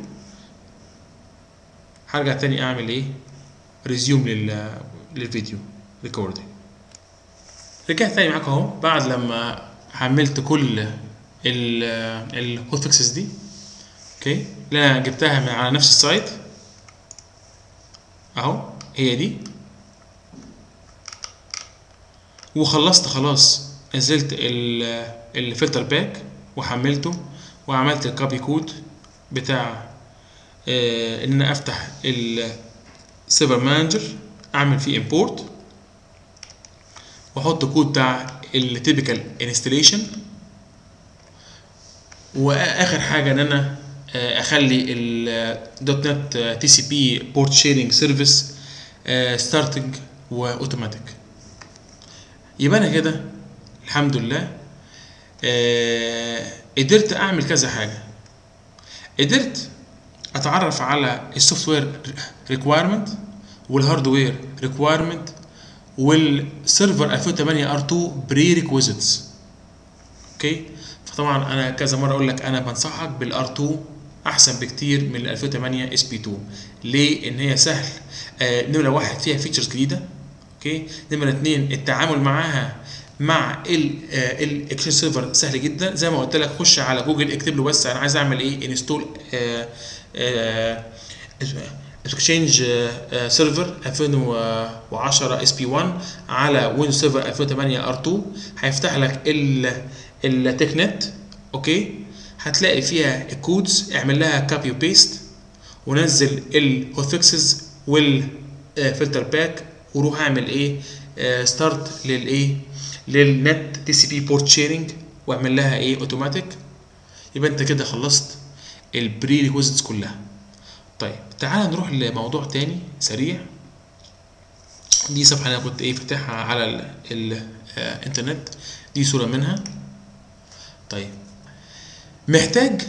هرجع تاني اعمل ايه ريزيوم للفيديو ريكوردينج رجعت تاني معاكم اهو بعد لما حملت كل الهوت فيكسز دي اوكي اللي انا جبتها من على نفس السايت اهو هي دي وخلصت خلاص نزلت الفلتر باك وحملته وعملت الكوبي كود بتاع آه ان انا افتح السيرفر مانجر اعمل فيه امبورت واحط كود بتاع التيبيكال انستليشن واخر حاجه ان انا اخلي الدوت نت تي سي بي بورت شيرنج سيرفيس ستارتنج واوتوماتيك يبقى انا كده الحمد لله قدرت اعمل كذا حاجه قدرت اتعرف على السوفت وير ريكويرمنت والهاردوير ريكويرمنت والسيرفر 2008 ار 2 بري ريكويزيتس اوكي فطبعا انا كذا مره اقول لك انا بنصحك بالار 2 احسن بكتير من ال 2008 اس بي 2 ليه ان هي سهل آه نمره واحد فيها فيتشرز جديده اوكي نمره اثنين التعامل معاها مع الاكسشينج سيرفر سهل جدا زي ما قلت لك خش على جوجل اكتب له بس انا عايز اعمل ايه انستول اكسشينج سيرفر 2010 اس بي 1 على ويندوز سيرفر 2008 ار 2 هيفتح لك التك نت اوكي هتلاقي فيها الكودز اعمل لها كوبي وبيست ونزل الهوت فيكسز والفلتر باك وروح اعمل ايه ستارت للايه للنت تي سي بي بورت شيرنج واعمل لها ايه اوتوماتيك يبقى انت كده خلصت البري ريكويزيتس كلها طيب تعال نروح لموضوع تاني سريع دي صفحة أنا كنت إيه فاتحها على الإنترنت دي صورة منها طيب محتاج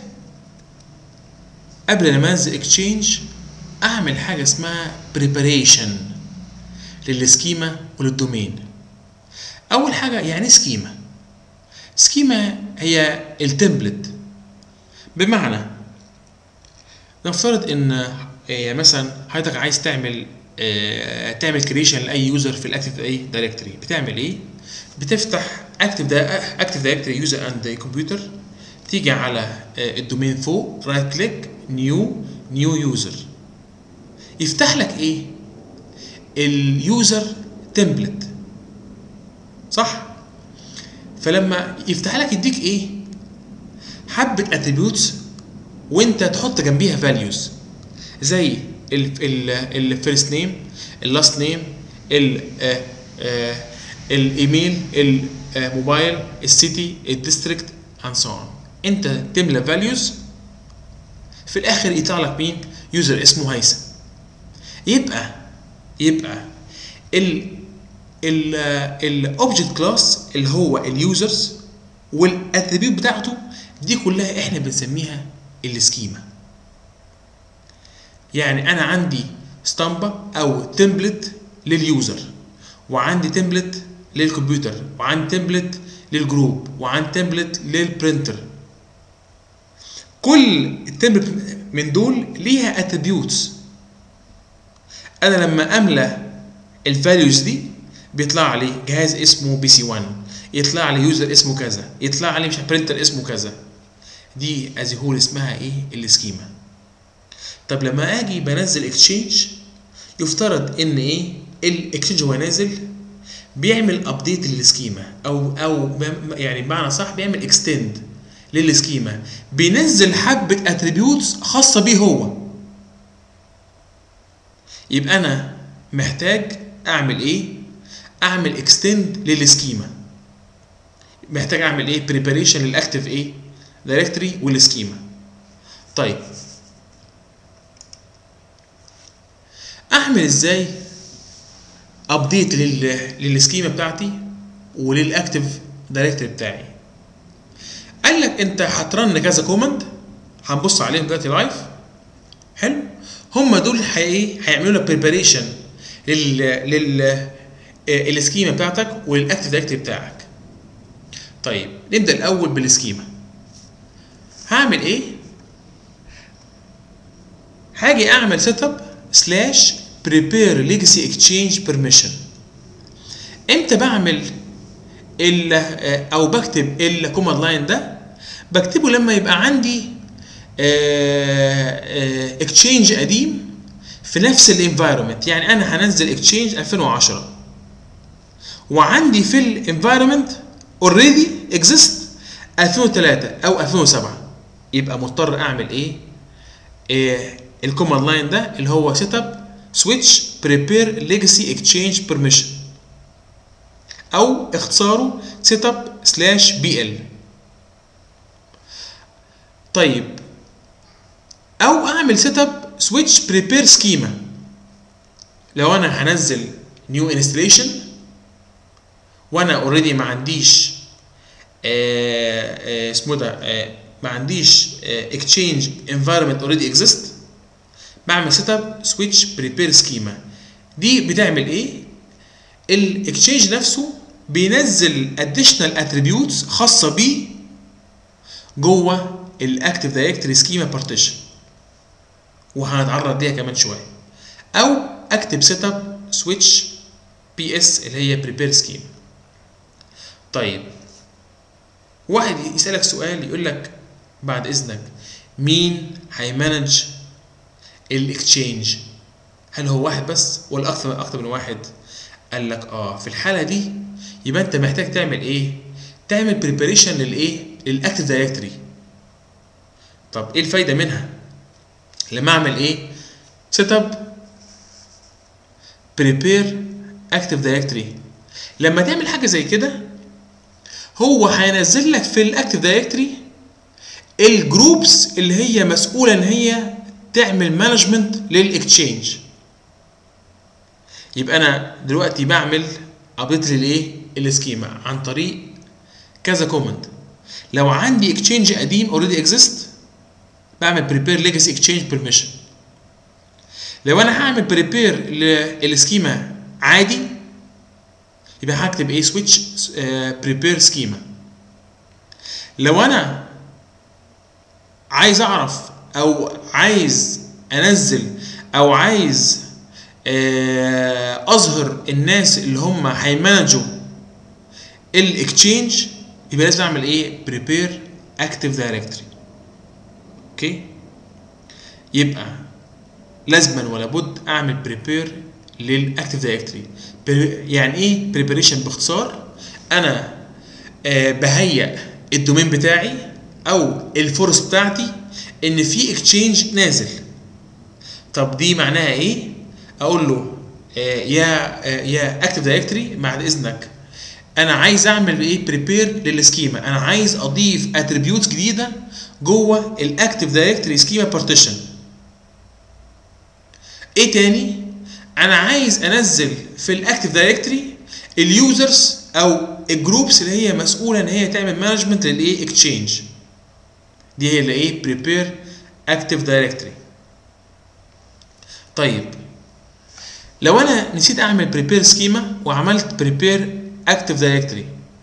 قبل ما انزل اكتشينج اعمل حاجه اسمها بريباريشن للسكيما وللدومين اول حاجه يعني سكيما سكيما هي التمبلت بمعنى نفترض ان يعني مثلا حضرتك عايز تعمل اه تعمل كريشن لاي يوزر في الاكتيف اي دايركتوري بتعمل ايه بتفتح اكتيف اكتيف دايركتوري يوزر اند كمبيوتر تيجي على الدومين فوق رايت كليك نيو نيو يوزر يفتح لك ايه اليوزر تمبلت صح فلما يفتح لك يديك ايه حبه اتريبيوتس وانت تحط جنبيها فاليوز زي الفيرست نيم اللاست نيم الايميل الموبايل السيتي الديستريكت اند سو اون انت تملى فاليوز في الاخر يطلع لك مين يوزر اسمه هيثم يبقى يبقى ال ال الاوبجكت كلاس اللي هو اليوزرز والاتريبيوت بتاعته دي كلها احنا بنسميها السكيما يعني انا عندي اسطمبه او تمبلت لليوزر وعندي تمبلت للكمبيوتر وعندي تمبلت للجروب وعندي تمبلت للبرينتر كل تمبلت من دول ليها اتريبيوتس انا لما املى الفاليوز دي بيطلع لي جهاز اسمه بي سي 1 يطلع لي يوزر اسمه كذا يطلع لي مش برينتر اسمه كذا دي از هول اسمها ايه السكيما طب لما اجي بنزل اكسشينج يفترض ان ايه الاكسشينج وهو نازل بيعمل ابديت للسكيما او او يعني بمعنى صح بيعمل اكستند للسكيما بينزل حبه اتريبيوتس خاصه بيه هو يبقى انا محتاج اعمل ايه اعمل اكستند للسكيما محتاج اعمل ايه بريباريشن للاكتف ايه دايركتوري والسكيما طيب اعمل ازاي ابديت للسكيما بتاعتي وللاكتف دايركتوري بتاعي قال لك انت هترن كذا كوماند هنبص عليهم دلوقتي لايف حلو هم دول ايه هيعملوا لك بريباريشن لل لل السكيما بتاعتك وللاكتف دايركتوري بتاعك طيب نبدا الاول بالسكيما هعمل ايه هاجي اعمل سيت اب سلاش بريبير ليجاسي اكتشينج بيرميشن امتى بعمل ال او بكتب الكوماند لاين ده بكتبه لما يبقى عندي اكتشينج قديم في نفس الانفايرمنت يعني انا هنزل اكتشينج 2010 وعندي في الانفايرمنت اوريدي اكزيست 2003 او 2007 يبقى مضطر اعمل ايه, إيه الكوماند لاين ده اللي هو سيت اب سويتش بريبير ليجاسي اكتشينج بيرميشن او اختصاره سيت اب سلاش بي ال طيب او اعمل سيت اب سويتش بريبير سكيما لو انا هنزل نيو انستليشن وانا اوريدي ما عنديش اسمه ده ما عنديش اكتشينج انفايرمنت اوريدي اكزيست بعمل سيت اب سويتش بريبير سكيما دي بتعمل ايه الاكتشينج نفسه بينزل اديشنال اتريبيوتس خاصه بيه جوه الاكتيف دايركتوري سكيما بارتيشن وهنتعرض ليها كمان شويه او اكتب سيت اب سويتش بي اس اللي هي بريبير سكيما طيب واحد يسالك سؤال يقول لك بعد اذنك مين هيمانج الاكتشينج هل هو واحد بس ولا اكثر اكثر من واحد قال لك اه في الحاله دي يبقى انت محتاج تعمل ايه تعمل بريباريشن للايه للاكتيف دايركتوري طب ايه الفايده منها لما اعمل ايه سيت اب بريبير اكتيف دايركتوري لما تعمل حاجه زي كده هو هينزل لك في الاكتيف دايركتوري الجروبس اللي هي مسؤوله ان هي تعمل مانجمنت للاكتشينج يبقى انا دلوقتي بعمل ابديت للايه السكيما عن طريق كذا كوماند لو عندي اكتشينج قديم اوريدي اكزيست بعمل بريبير ليجاسي اكتشينج بيرميشن لو انا هعمل بريبير للسكيما عادي يبقى هكتب ايه سويتش بريبير سكيما لو انا عايز اعرف او عايز انزل او عايز اظهر الناس اللي هم هيمانجوا الاكتشينج يبقى لازم اعمل ايه بريبير اكتيف دايركتوري اوكي يبقى لازما ولا بد اعمل بريبير للاكتيف دايركتوري يعني ايه بريباريشن باختصار انا آه بهيئ الدومين بتاعي او الفورس بتاعتي ان في اكتشينج نازل طب دي معناها ايه اقول له آه يا آه يا اكتف دايركتري بعد اذنك انا عايز اعمل ايه بريبير للسكيما انا عايز اضيف اتريبيوتس جديده جوه الاكتف دايركتري سكيما بارتيشن ايه تاني انا عايز انزل في الاكتف دايركتري اليوزرز او الجروبس اللي هي مسؤوله ان هي تعمل مانجمنت للايه اكتشينج دي هي اللي ايه بريبير اكتف دايركتري طيب لو انا نسيت اعمل بريبير سكيما وعملت بريبير اكتف دايركتري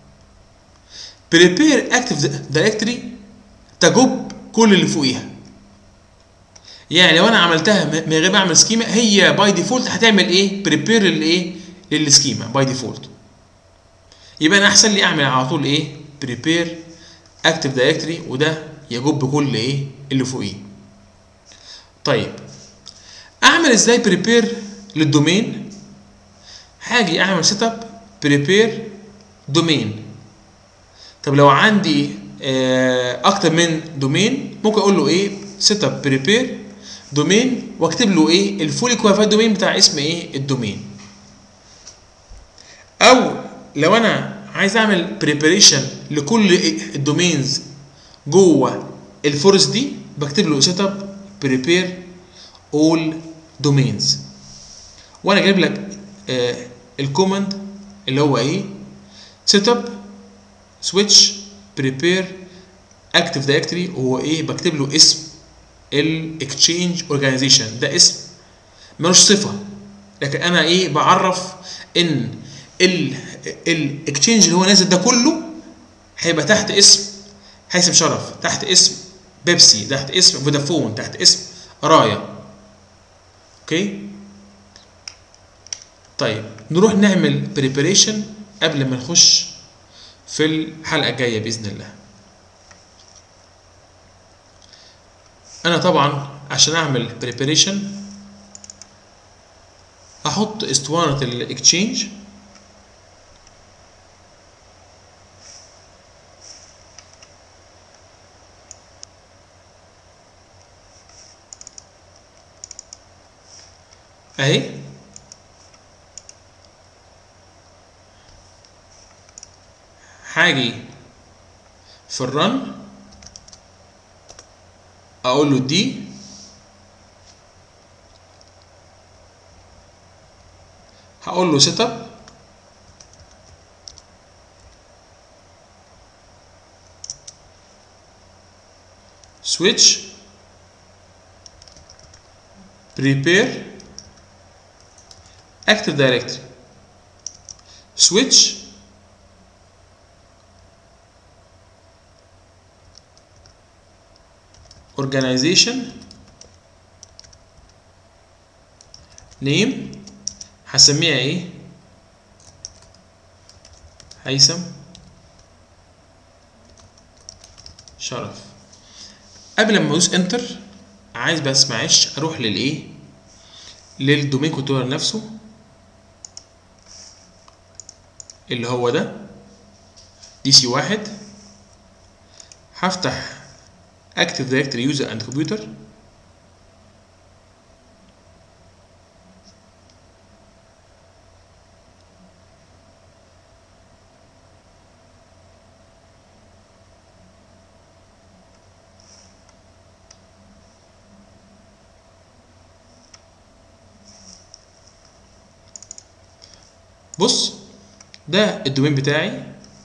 بريبير اكتف دايركتري تجب كل اللي فوقيها يعني لو انا عملتها من غير ما اعمل سكيما هي باي ديفولت هتعمل ايه بريبير للايه للسكيما باي ديفولت يبقى انا احسن لي اعمل على طول ايه بريبير اكتف دايركتري وده يجب كل ايه اللي فوقيه طيب اعمل ازاي بريبير للدومين هاجي اعمل سيت اب بريبير دومين طب لو عندي اكتر من دومين ممكن اقول له ايه سيت اب بريبير دومين واكتب له ايه الفولي كواليفايد دومين بتاع اسم ايه الدومين او لو انا عايز اعمل بريباريشن لكل الدومينز جوه الفورست دي بكتب له سيت اب بريبير اول دومينز وانا جايب لك آه الكوماند اللي هو ايه سيت اب سويتش بريبير اكتف دايركتوري وهو ايه بكتب له اسم الاكتشينج اورجانيزيشن ده اسم ملوش صفه لكن انا ايه بعرف ان الاكتشينج اللي هو نازل ده كله هيبقى تحت اسم هيثم شرف تحت اسم بيبسي تحت اسم فودافون تحت اسم رايا اوكي طيب نروح نعمل بريباريشن قبل ما نخش في الحلقه الجايه باذن الله انا طبعا عشان اعمل بريباريشن هحط اسطوانه الاكتشينج اهي هاجي في الرن اقول له دي هقول له سيت اب سويتش prepare active directory switch organization name هسميها ايه هيثم شرف قبل ما ادوس انتر عايز بس معلش اروح للايه للدومين كنترولر نفسه اللي هو ده دي سي واحد هفتح Active Directory User and Computer بص ده الدومين بتاعي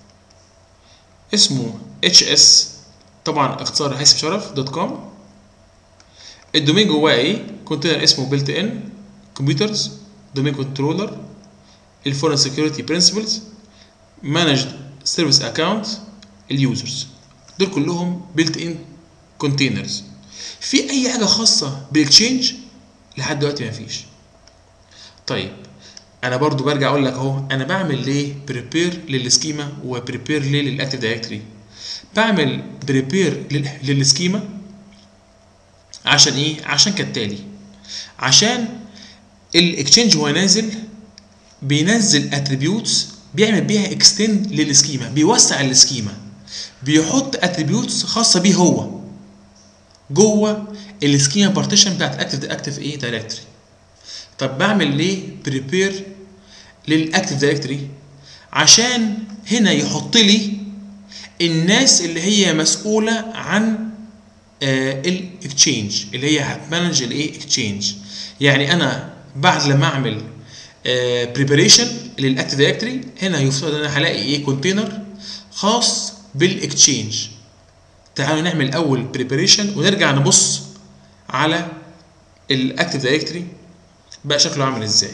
اسمه hs طبعا اختصار هيثم شرف دوت كوم الدومين جواه ايه كونتينر اسمه بيلت ان كمبيوترز دومين كنترولر الفورن سكيورتي برنسبلز مانجد سيرفيس اكاونت اليوزرز دول كلهم بيلت ان كونتينرز في اي حاجه خاصه بالاكشينج لحد دلوقتي مفيش طيب انا برضو برجع اقول لك اهو انا بعمل ليه بريبير للسكيما وبريبير ليه للاكتيف دايركتوري بعمل بريبير للسكيما عشان ايه عشان كالتالي عشان الاكتشينج وهو نازل بينزل اتريبيوتس بيعمل بيها اكستند للسكيما بيوسع السكيما بيحط اتريبيوتس خاصه بيه هو جوه السكيما بارتيشن بتاعت اكتف اكتف ايه دايركتوري طب بعمل ليه بريبير للاكتف دايركتوري عشان هنا يحط لي الناس اللي هي مسؤوله عن الاكتشينج اللي هي هتمانج الايه اكتشينج يعني انا بعد لما اعمل بريباريشن للاكتف دايركتوري هنا يفترض ان انا هلاقي ايه كونتينر خاص بالاكتشينج تعالوا نعمل اول بريباريشن ونرجع نبص على الاكتف دايركتوري بقى شكله عامل ازاي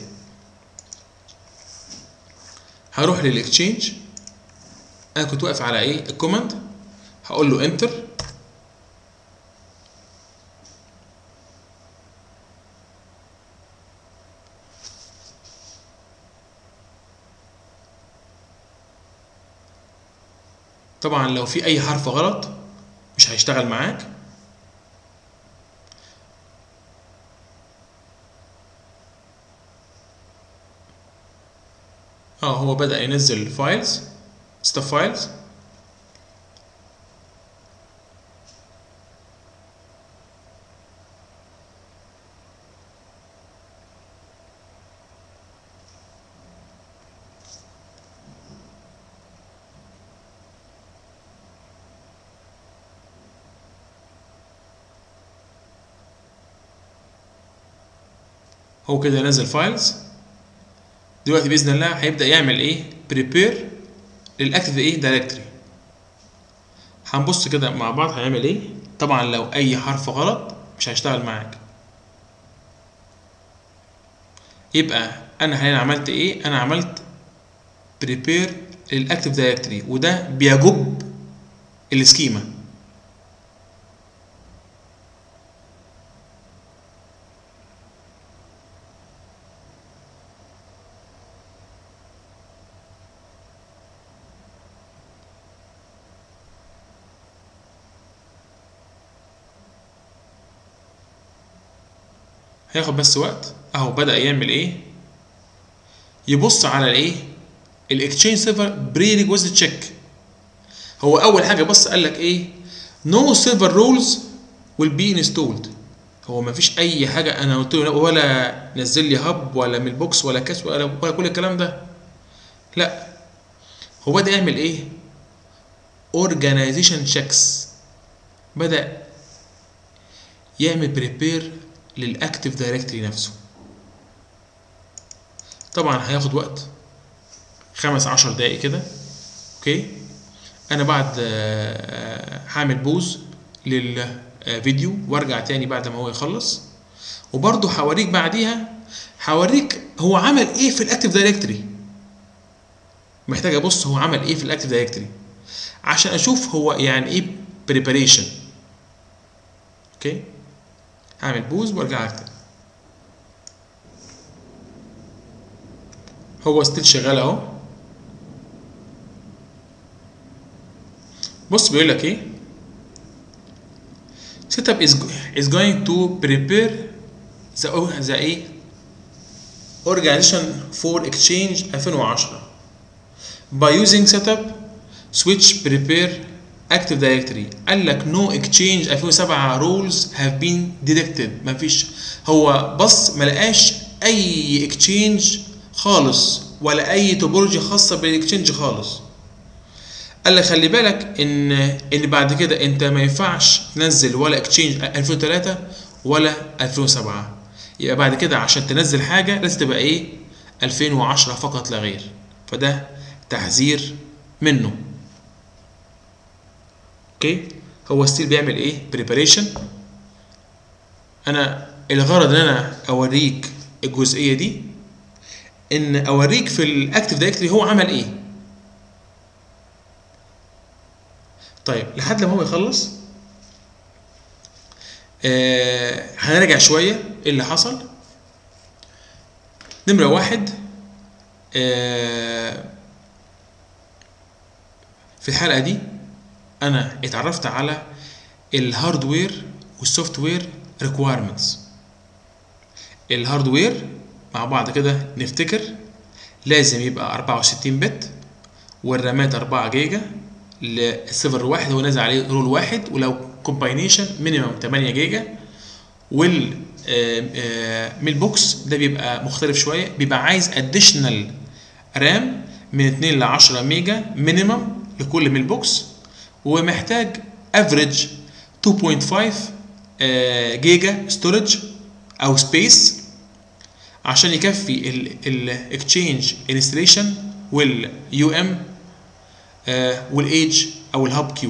هروح للاكتشينج انا كنت واقف على ايه الكوماند هقول له انتر طبعا لو في اي حرف غلط مش هيشتغل معاك اه هو بدأ ينزل فايلز ستاف فايلز هو كده نزل فايلز دلوقتي باذن الله هيبدا يعمل ايه بريبير للاكتف ايه دايركتوري هنبص كده مع بعض هيعمل ايه طبعا لو اي حرف غلط مش هيشتغل معاك يبقى انا هنا عملت ايه انا عملت بريبير للاكتف دايركتوري وده بيجب السكيما هياخد بس وقت اهو بدأ يعمل ايه يبص على الايه الاكتشينج سيرفر بري ريكوست تشيك هو اول حاجه بص قال لك ايه نو سيرفر رولز ويل بي انستولد هو ما فيش اي حاجه انا قلت له ولا نزل لي هب ولا من البوكس ولا كاس ولا, ولا كل الكلام ده لا هو بدا يعمل ايه اورجانيزيشن تشيكس بدا يعمل بريبير للاكتف دايركتوري نفسه طبعا هياخد وقت خمس عشر دقايق كده اوكي انا بعد هعمل بوز للفيديو وارجع تاني بعد ما هو يخلص وبرضه هوريك بعديها هوريك هو عمل ايه في الاكتف دايركتوري محتاج ابص هو عمل ايه في الاكتف دايركتوري عشان اشوف هو يعني ايه بريباريشن اوكي هعمل بوز وارجع لك تاني هو ستيل شغال اهو بص بيقول لك ايه setup is is going to prepare the the ايه organization for exchange 2010 by using setup switch prepare active directory قال لك no exchange 2007 rules have been detected مفيش هو بص ما لقاش اي exchange خالص ولا اي توبولوجي خاصه بالاكتشينج خالص قال لك خلي بالك ان ان بعد كده انت ما ينفعش تنزل ولا اكتشينج 2003 ولا 2007 يبقى بعد كده عشان تنزل حاجه لازم تبقى ايه 2010 فقط لا غير فده تحذير منه اوكي هو ستيل بيعمل ايه بريباريشن انا الغرض ان انا اوريك الجزئيه دي ان اوريك في الاكتف دايركتوري هو عمل ايه طيب لحد لما هو يخلص آه هنرجع شويه ايه اللي حصل نمره واحد آه في الحلقه دي انا اتعرفت على الهاردوير والسوفت وير ريكويرمنتس الهاردوير مع بعض كده نفتكر لازم يبقى 64 بت والرامات 4 جيجا للسيرفر الواحد هو نازل عليه رول واحد ولو كومباينيشن مينيمم 8 جيجا وال ميل بوكس ده بيبقى مختلف شويه بيبقى عايز اديشنال رام من 2 ل 10 ميجا مينيمم لكل ميل بوكس ومحتاج افريج 2.5 جيجا ستورج او سبيس عشان يكفي الاكتشينج انستليشن واليو ام والايدج او الهاب كيو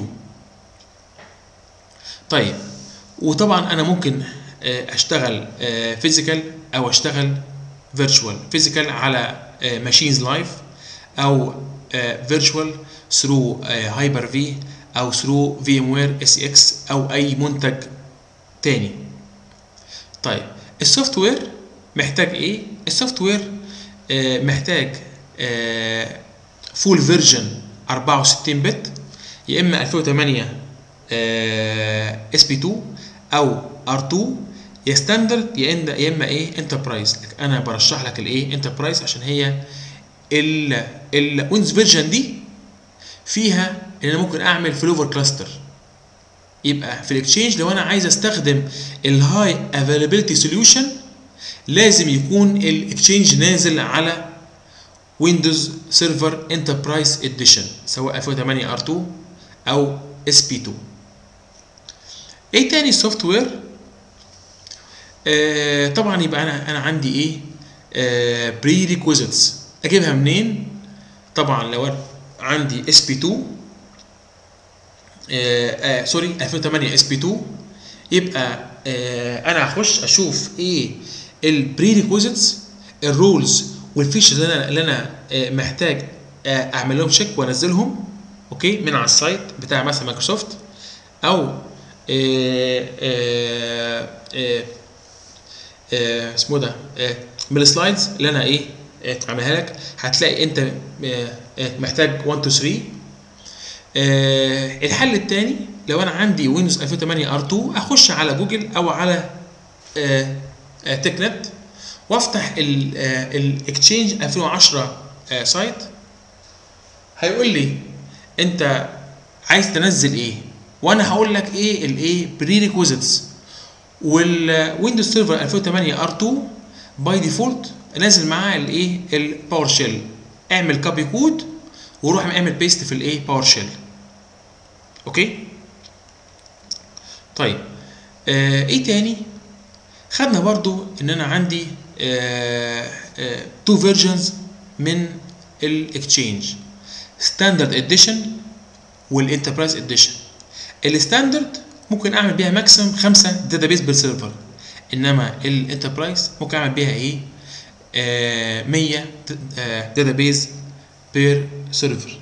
طيب وطبعا انا ممكن اشتغل فيزيكال او اشتغل فيرتشوال فيزيكال على ماشينز لايف او فيرتشوال ثرو هايبر في او ثرو في ام وير اس اكس او اي منتج تاني طيب السوفت وير محتاج ايه السوفت وير محتاج فول فيرجن 64 بت يا اما 2008 اس بي 2 او ار 2 يا ستاندرد يا اما يا اما ايه انتربرايز انا برشح لك الايه انتربرايز عشان هي الويندوز فيرجن دي فيها ان انا ممكن اعمل فلوفر كلاستر يبقى في الاكتشينج لو انا عايز استخدم الهاي افيلابيلتي سوليوشن لازم يكون الاكتشينج نازل على ويندوز سيرفر انتربرايز اديشن سواء 2008 ار 2 او اس بي 2 ايه تاني السوفت وير آه طبعا يبقى انا انا عندي ايه آه بري ريكويزيتس اجيبها منين طبعا لو أنا عندي اس بي 2 آه آه سوري 2008 اس بي 2 يبقى آه انا هخش اشوف ايه البري ريكويزيتس الرولز والفيشرز اللي انا اللي انا آه محتاج آه اعمل لهم تشيك وانزلهم اوكي من على السايت بتاع مثلا مايكروسوفت او اسمه ده من السلايدز اللي انا ايه اعملها لك هتلاقي انت محتاج 1 2 3 الحل الثاني لو انا عندي ويندوز 2008 ار 2 اخش على جوجل او على تك نت وافتح الاكتشينج 2010 سايت هيقول لي انت عايز تنزل ايه وانا هقول لك ايه الايه بري ريكويزيتس والويندوز سيرفر 2008 ار 2 باي ديفولت نازل معاه الايه الباور شيل اعمل كوبي كود وروح اعمل بيست في الايه باور شيل اوكي طيب آه ايه تاني خدنا برضو ان انا عندي تو فيرجنز من الاكتشينج ستاندرد اديشن والانتربرايز اديشن الستاندرد ممكن اعمل بيها ماكسيمم خمسة داتابيس بالسيرفر انما الانتربرايز ممكن اعمل بيها ايه آه 100 آه داتابيس بير سيرفر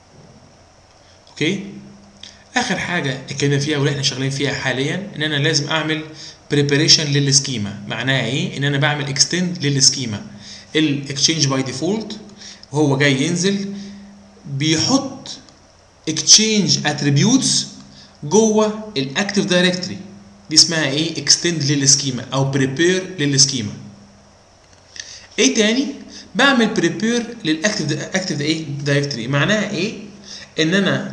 اوكي اخر حاجه اتكلمنا فيها واللي احنا شغالين فيها حاليا ان انا لازم اعمل بريباريشن للسكيما معناها ايه ان انا بعمل اكستند للسكيما الاكتشينج باي ديفولت وهو جاي ينزل بيحط اكتشينج اتريبيوتس جوه الاكتيف دايركتوري دي اسمها ايه اكستند للسكيما او بريبير للسكيما ايه تاني بعمل بريبير للاكتيف اكتيف ايه دايركتوري معناها ايه ان انا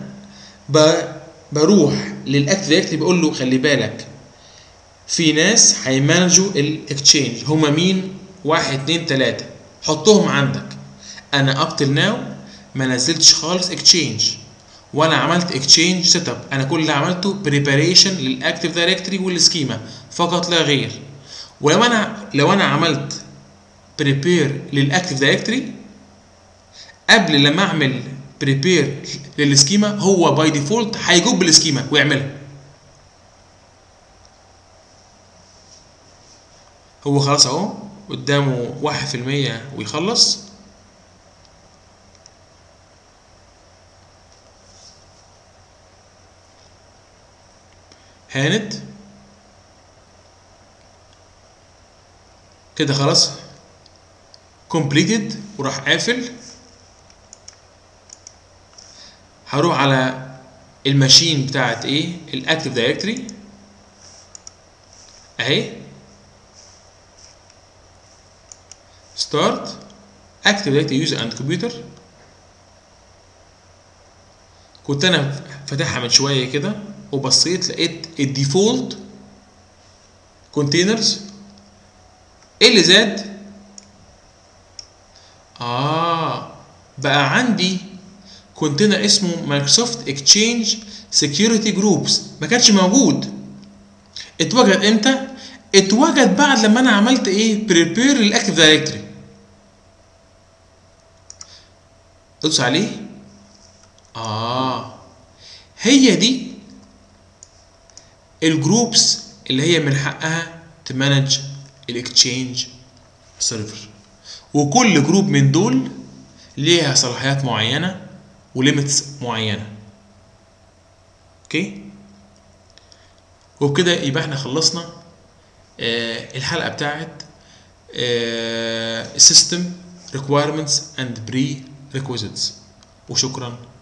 بروح للاكتيف دايركتوري بقول له خلي بالك في ناس هيمانجوا الاكتشينج هما مين واحد اتنين تلاتة حطهم عندك انا اب تل ناو ما نزلتش خالص اكتشينج ولا عملت اكتشينج سيت اب انا كل اللي عملته بريباريشن للاكتيف دايركتوري والسكيما فقط لا غير ولو انا لو انا عملت بريبير للاكتيف دايركتوري قبل لما اعمل بريبير للسكيما هو باي ديفولت هيجوب بالسكيما ويعملها هو خلاص اهو قدامه واحد في المية ويخلص هانت كده خلاص completed وراح قافل هروح على الماشين بتاعت ايه الاكتيف دايركتوري اهي ستارت اكتيف دايركتوري يوزر اند كمبيوتر كنت انا فاتحها من شويه كده وبصيت لقيت الديفولت كونتينرز ايه اللي زاد اه بقى عندي كونتينر اسمه مايكروسوفت اكتشينج سكيورتي جروبس ما كانش موجود اتوجد امتى اتوجد بعد لما انا عملت ايه بريبير للاكتيف دايركتوري ادوس عليه اه هي دي الجروبس اللي هي من حقها تمانج الاكتشينج سيرفر وكل جروب من دول ليها صلاحيات معينه وليميتس معينه اوكي وبكده يبقى احنا خلصنا آه الحلقه بتاعت آه system requirements and prerequisites وشكرا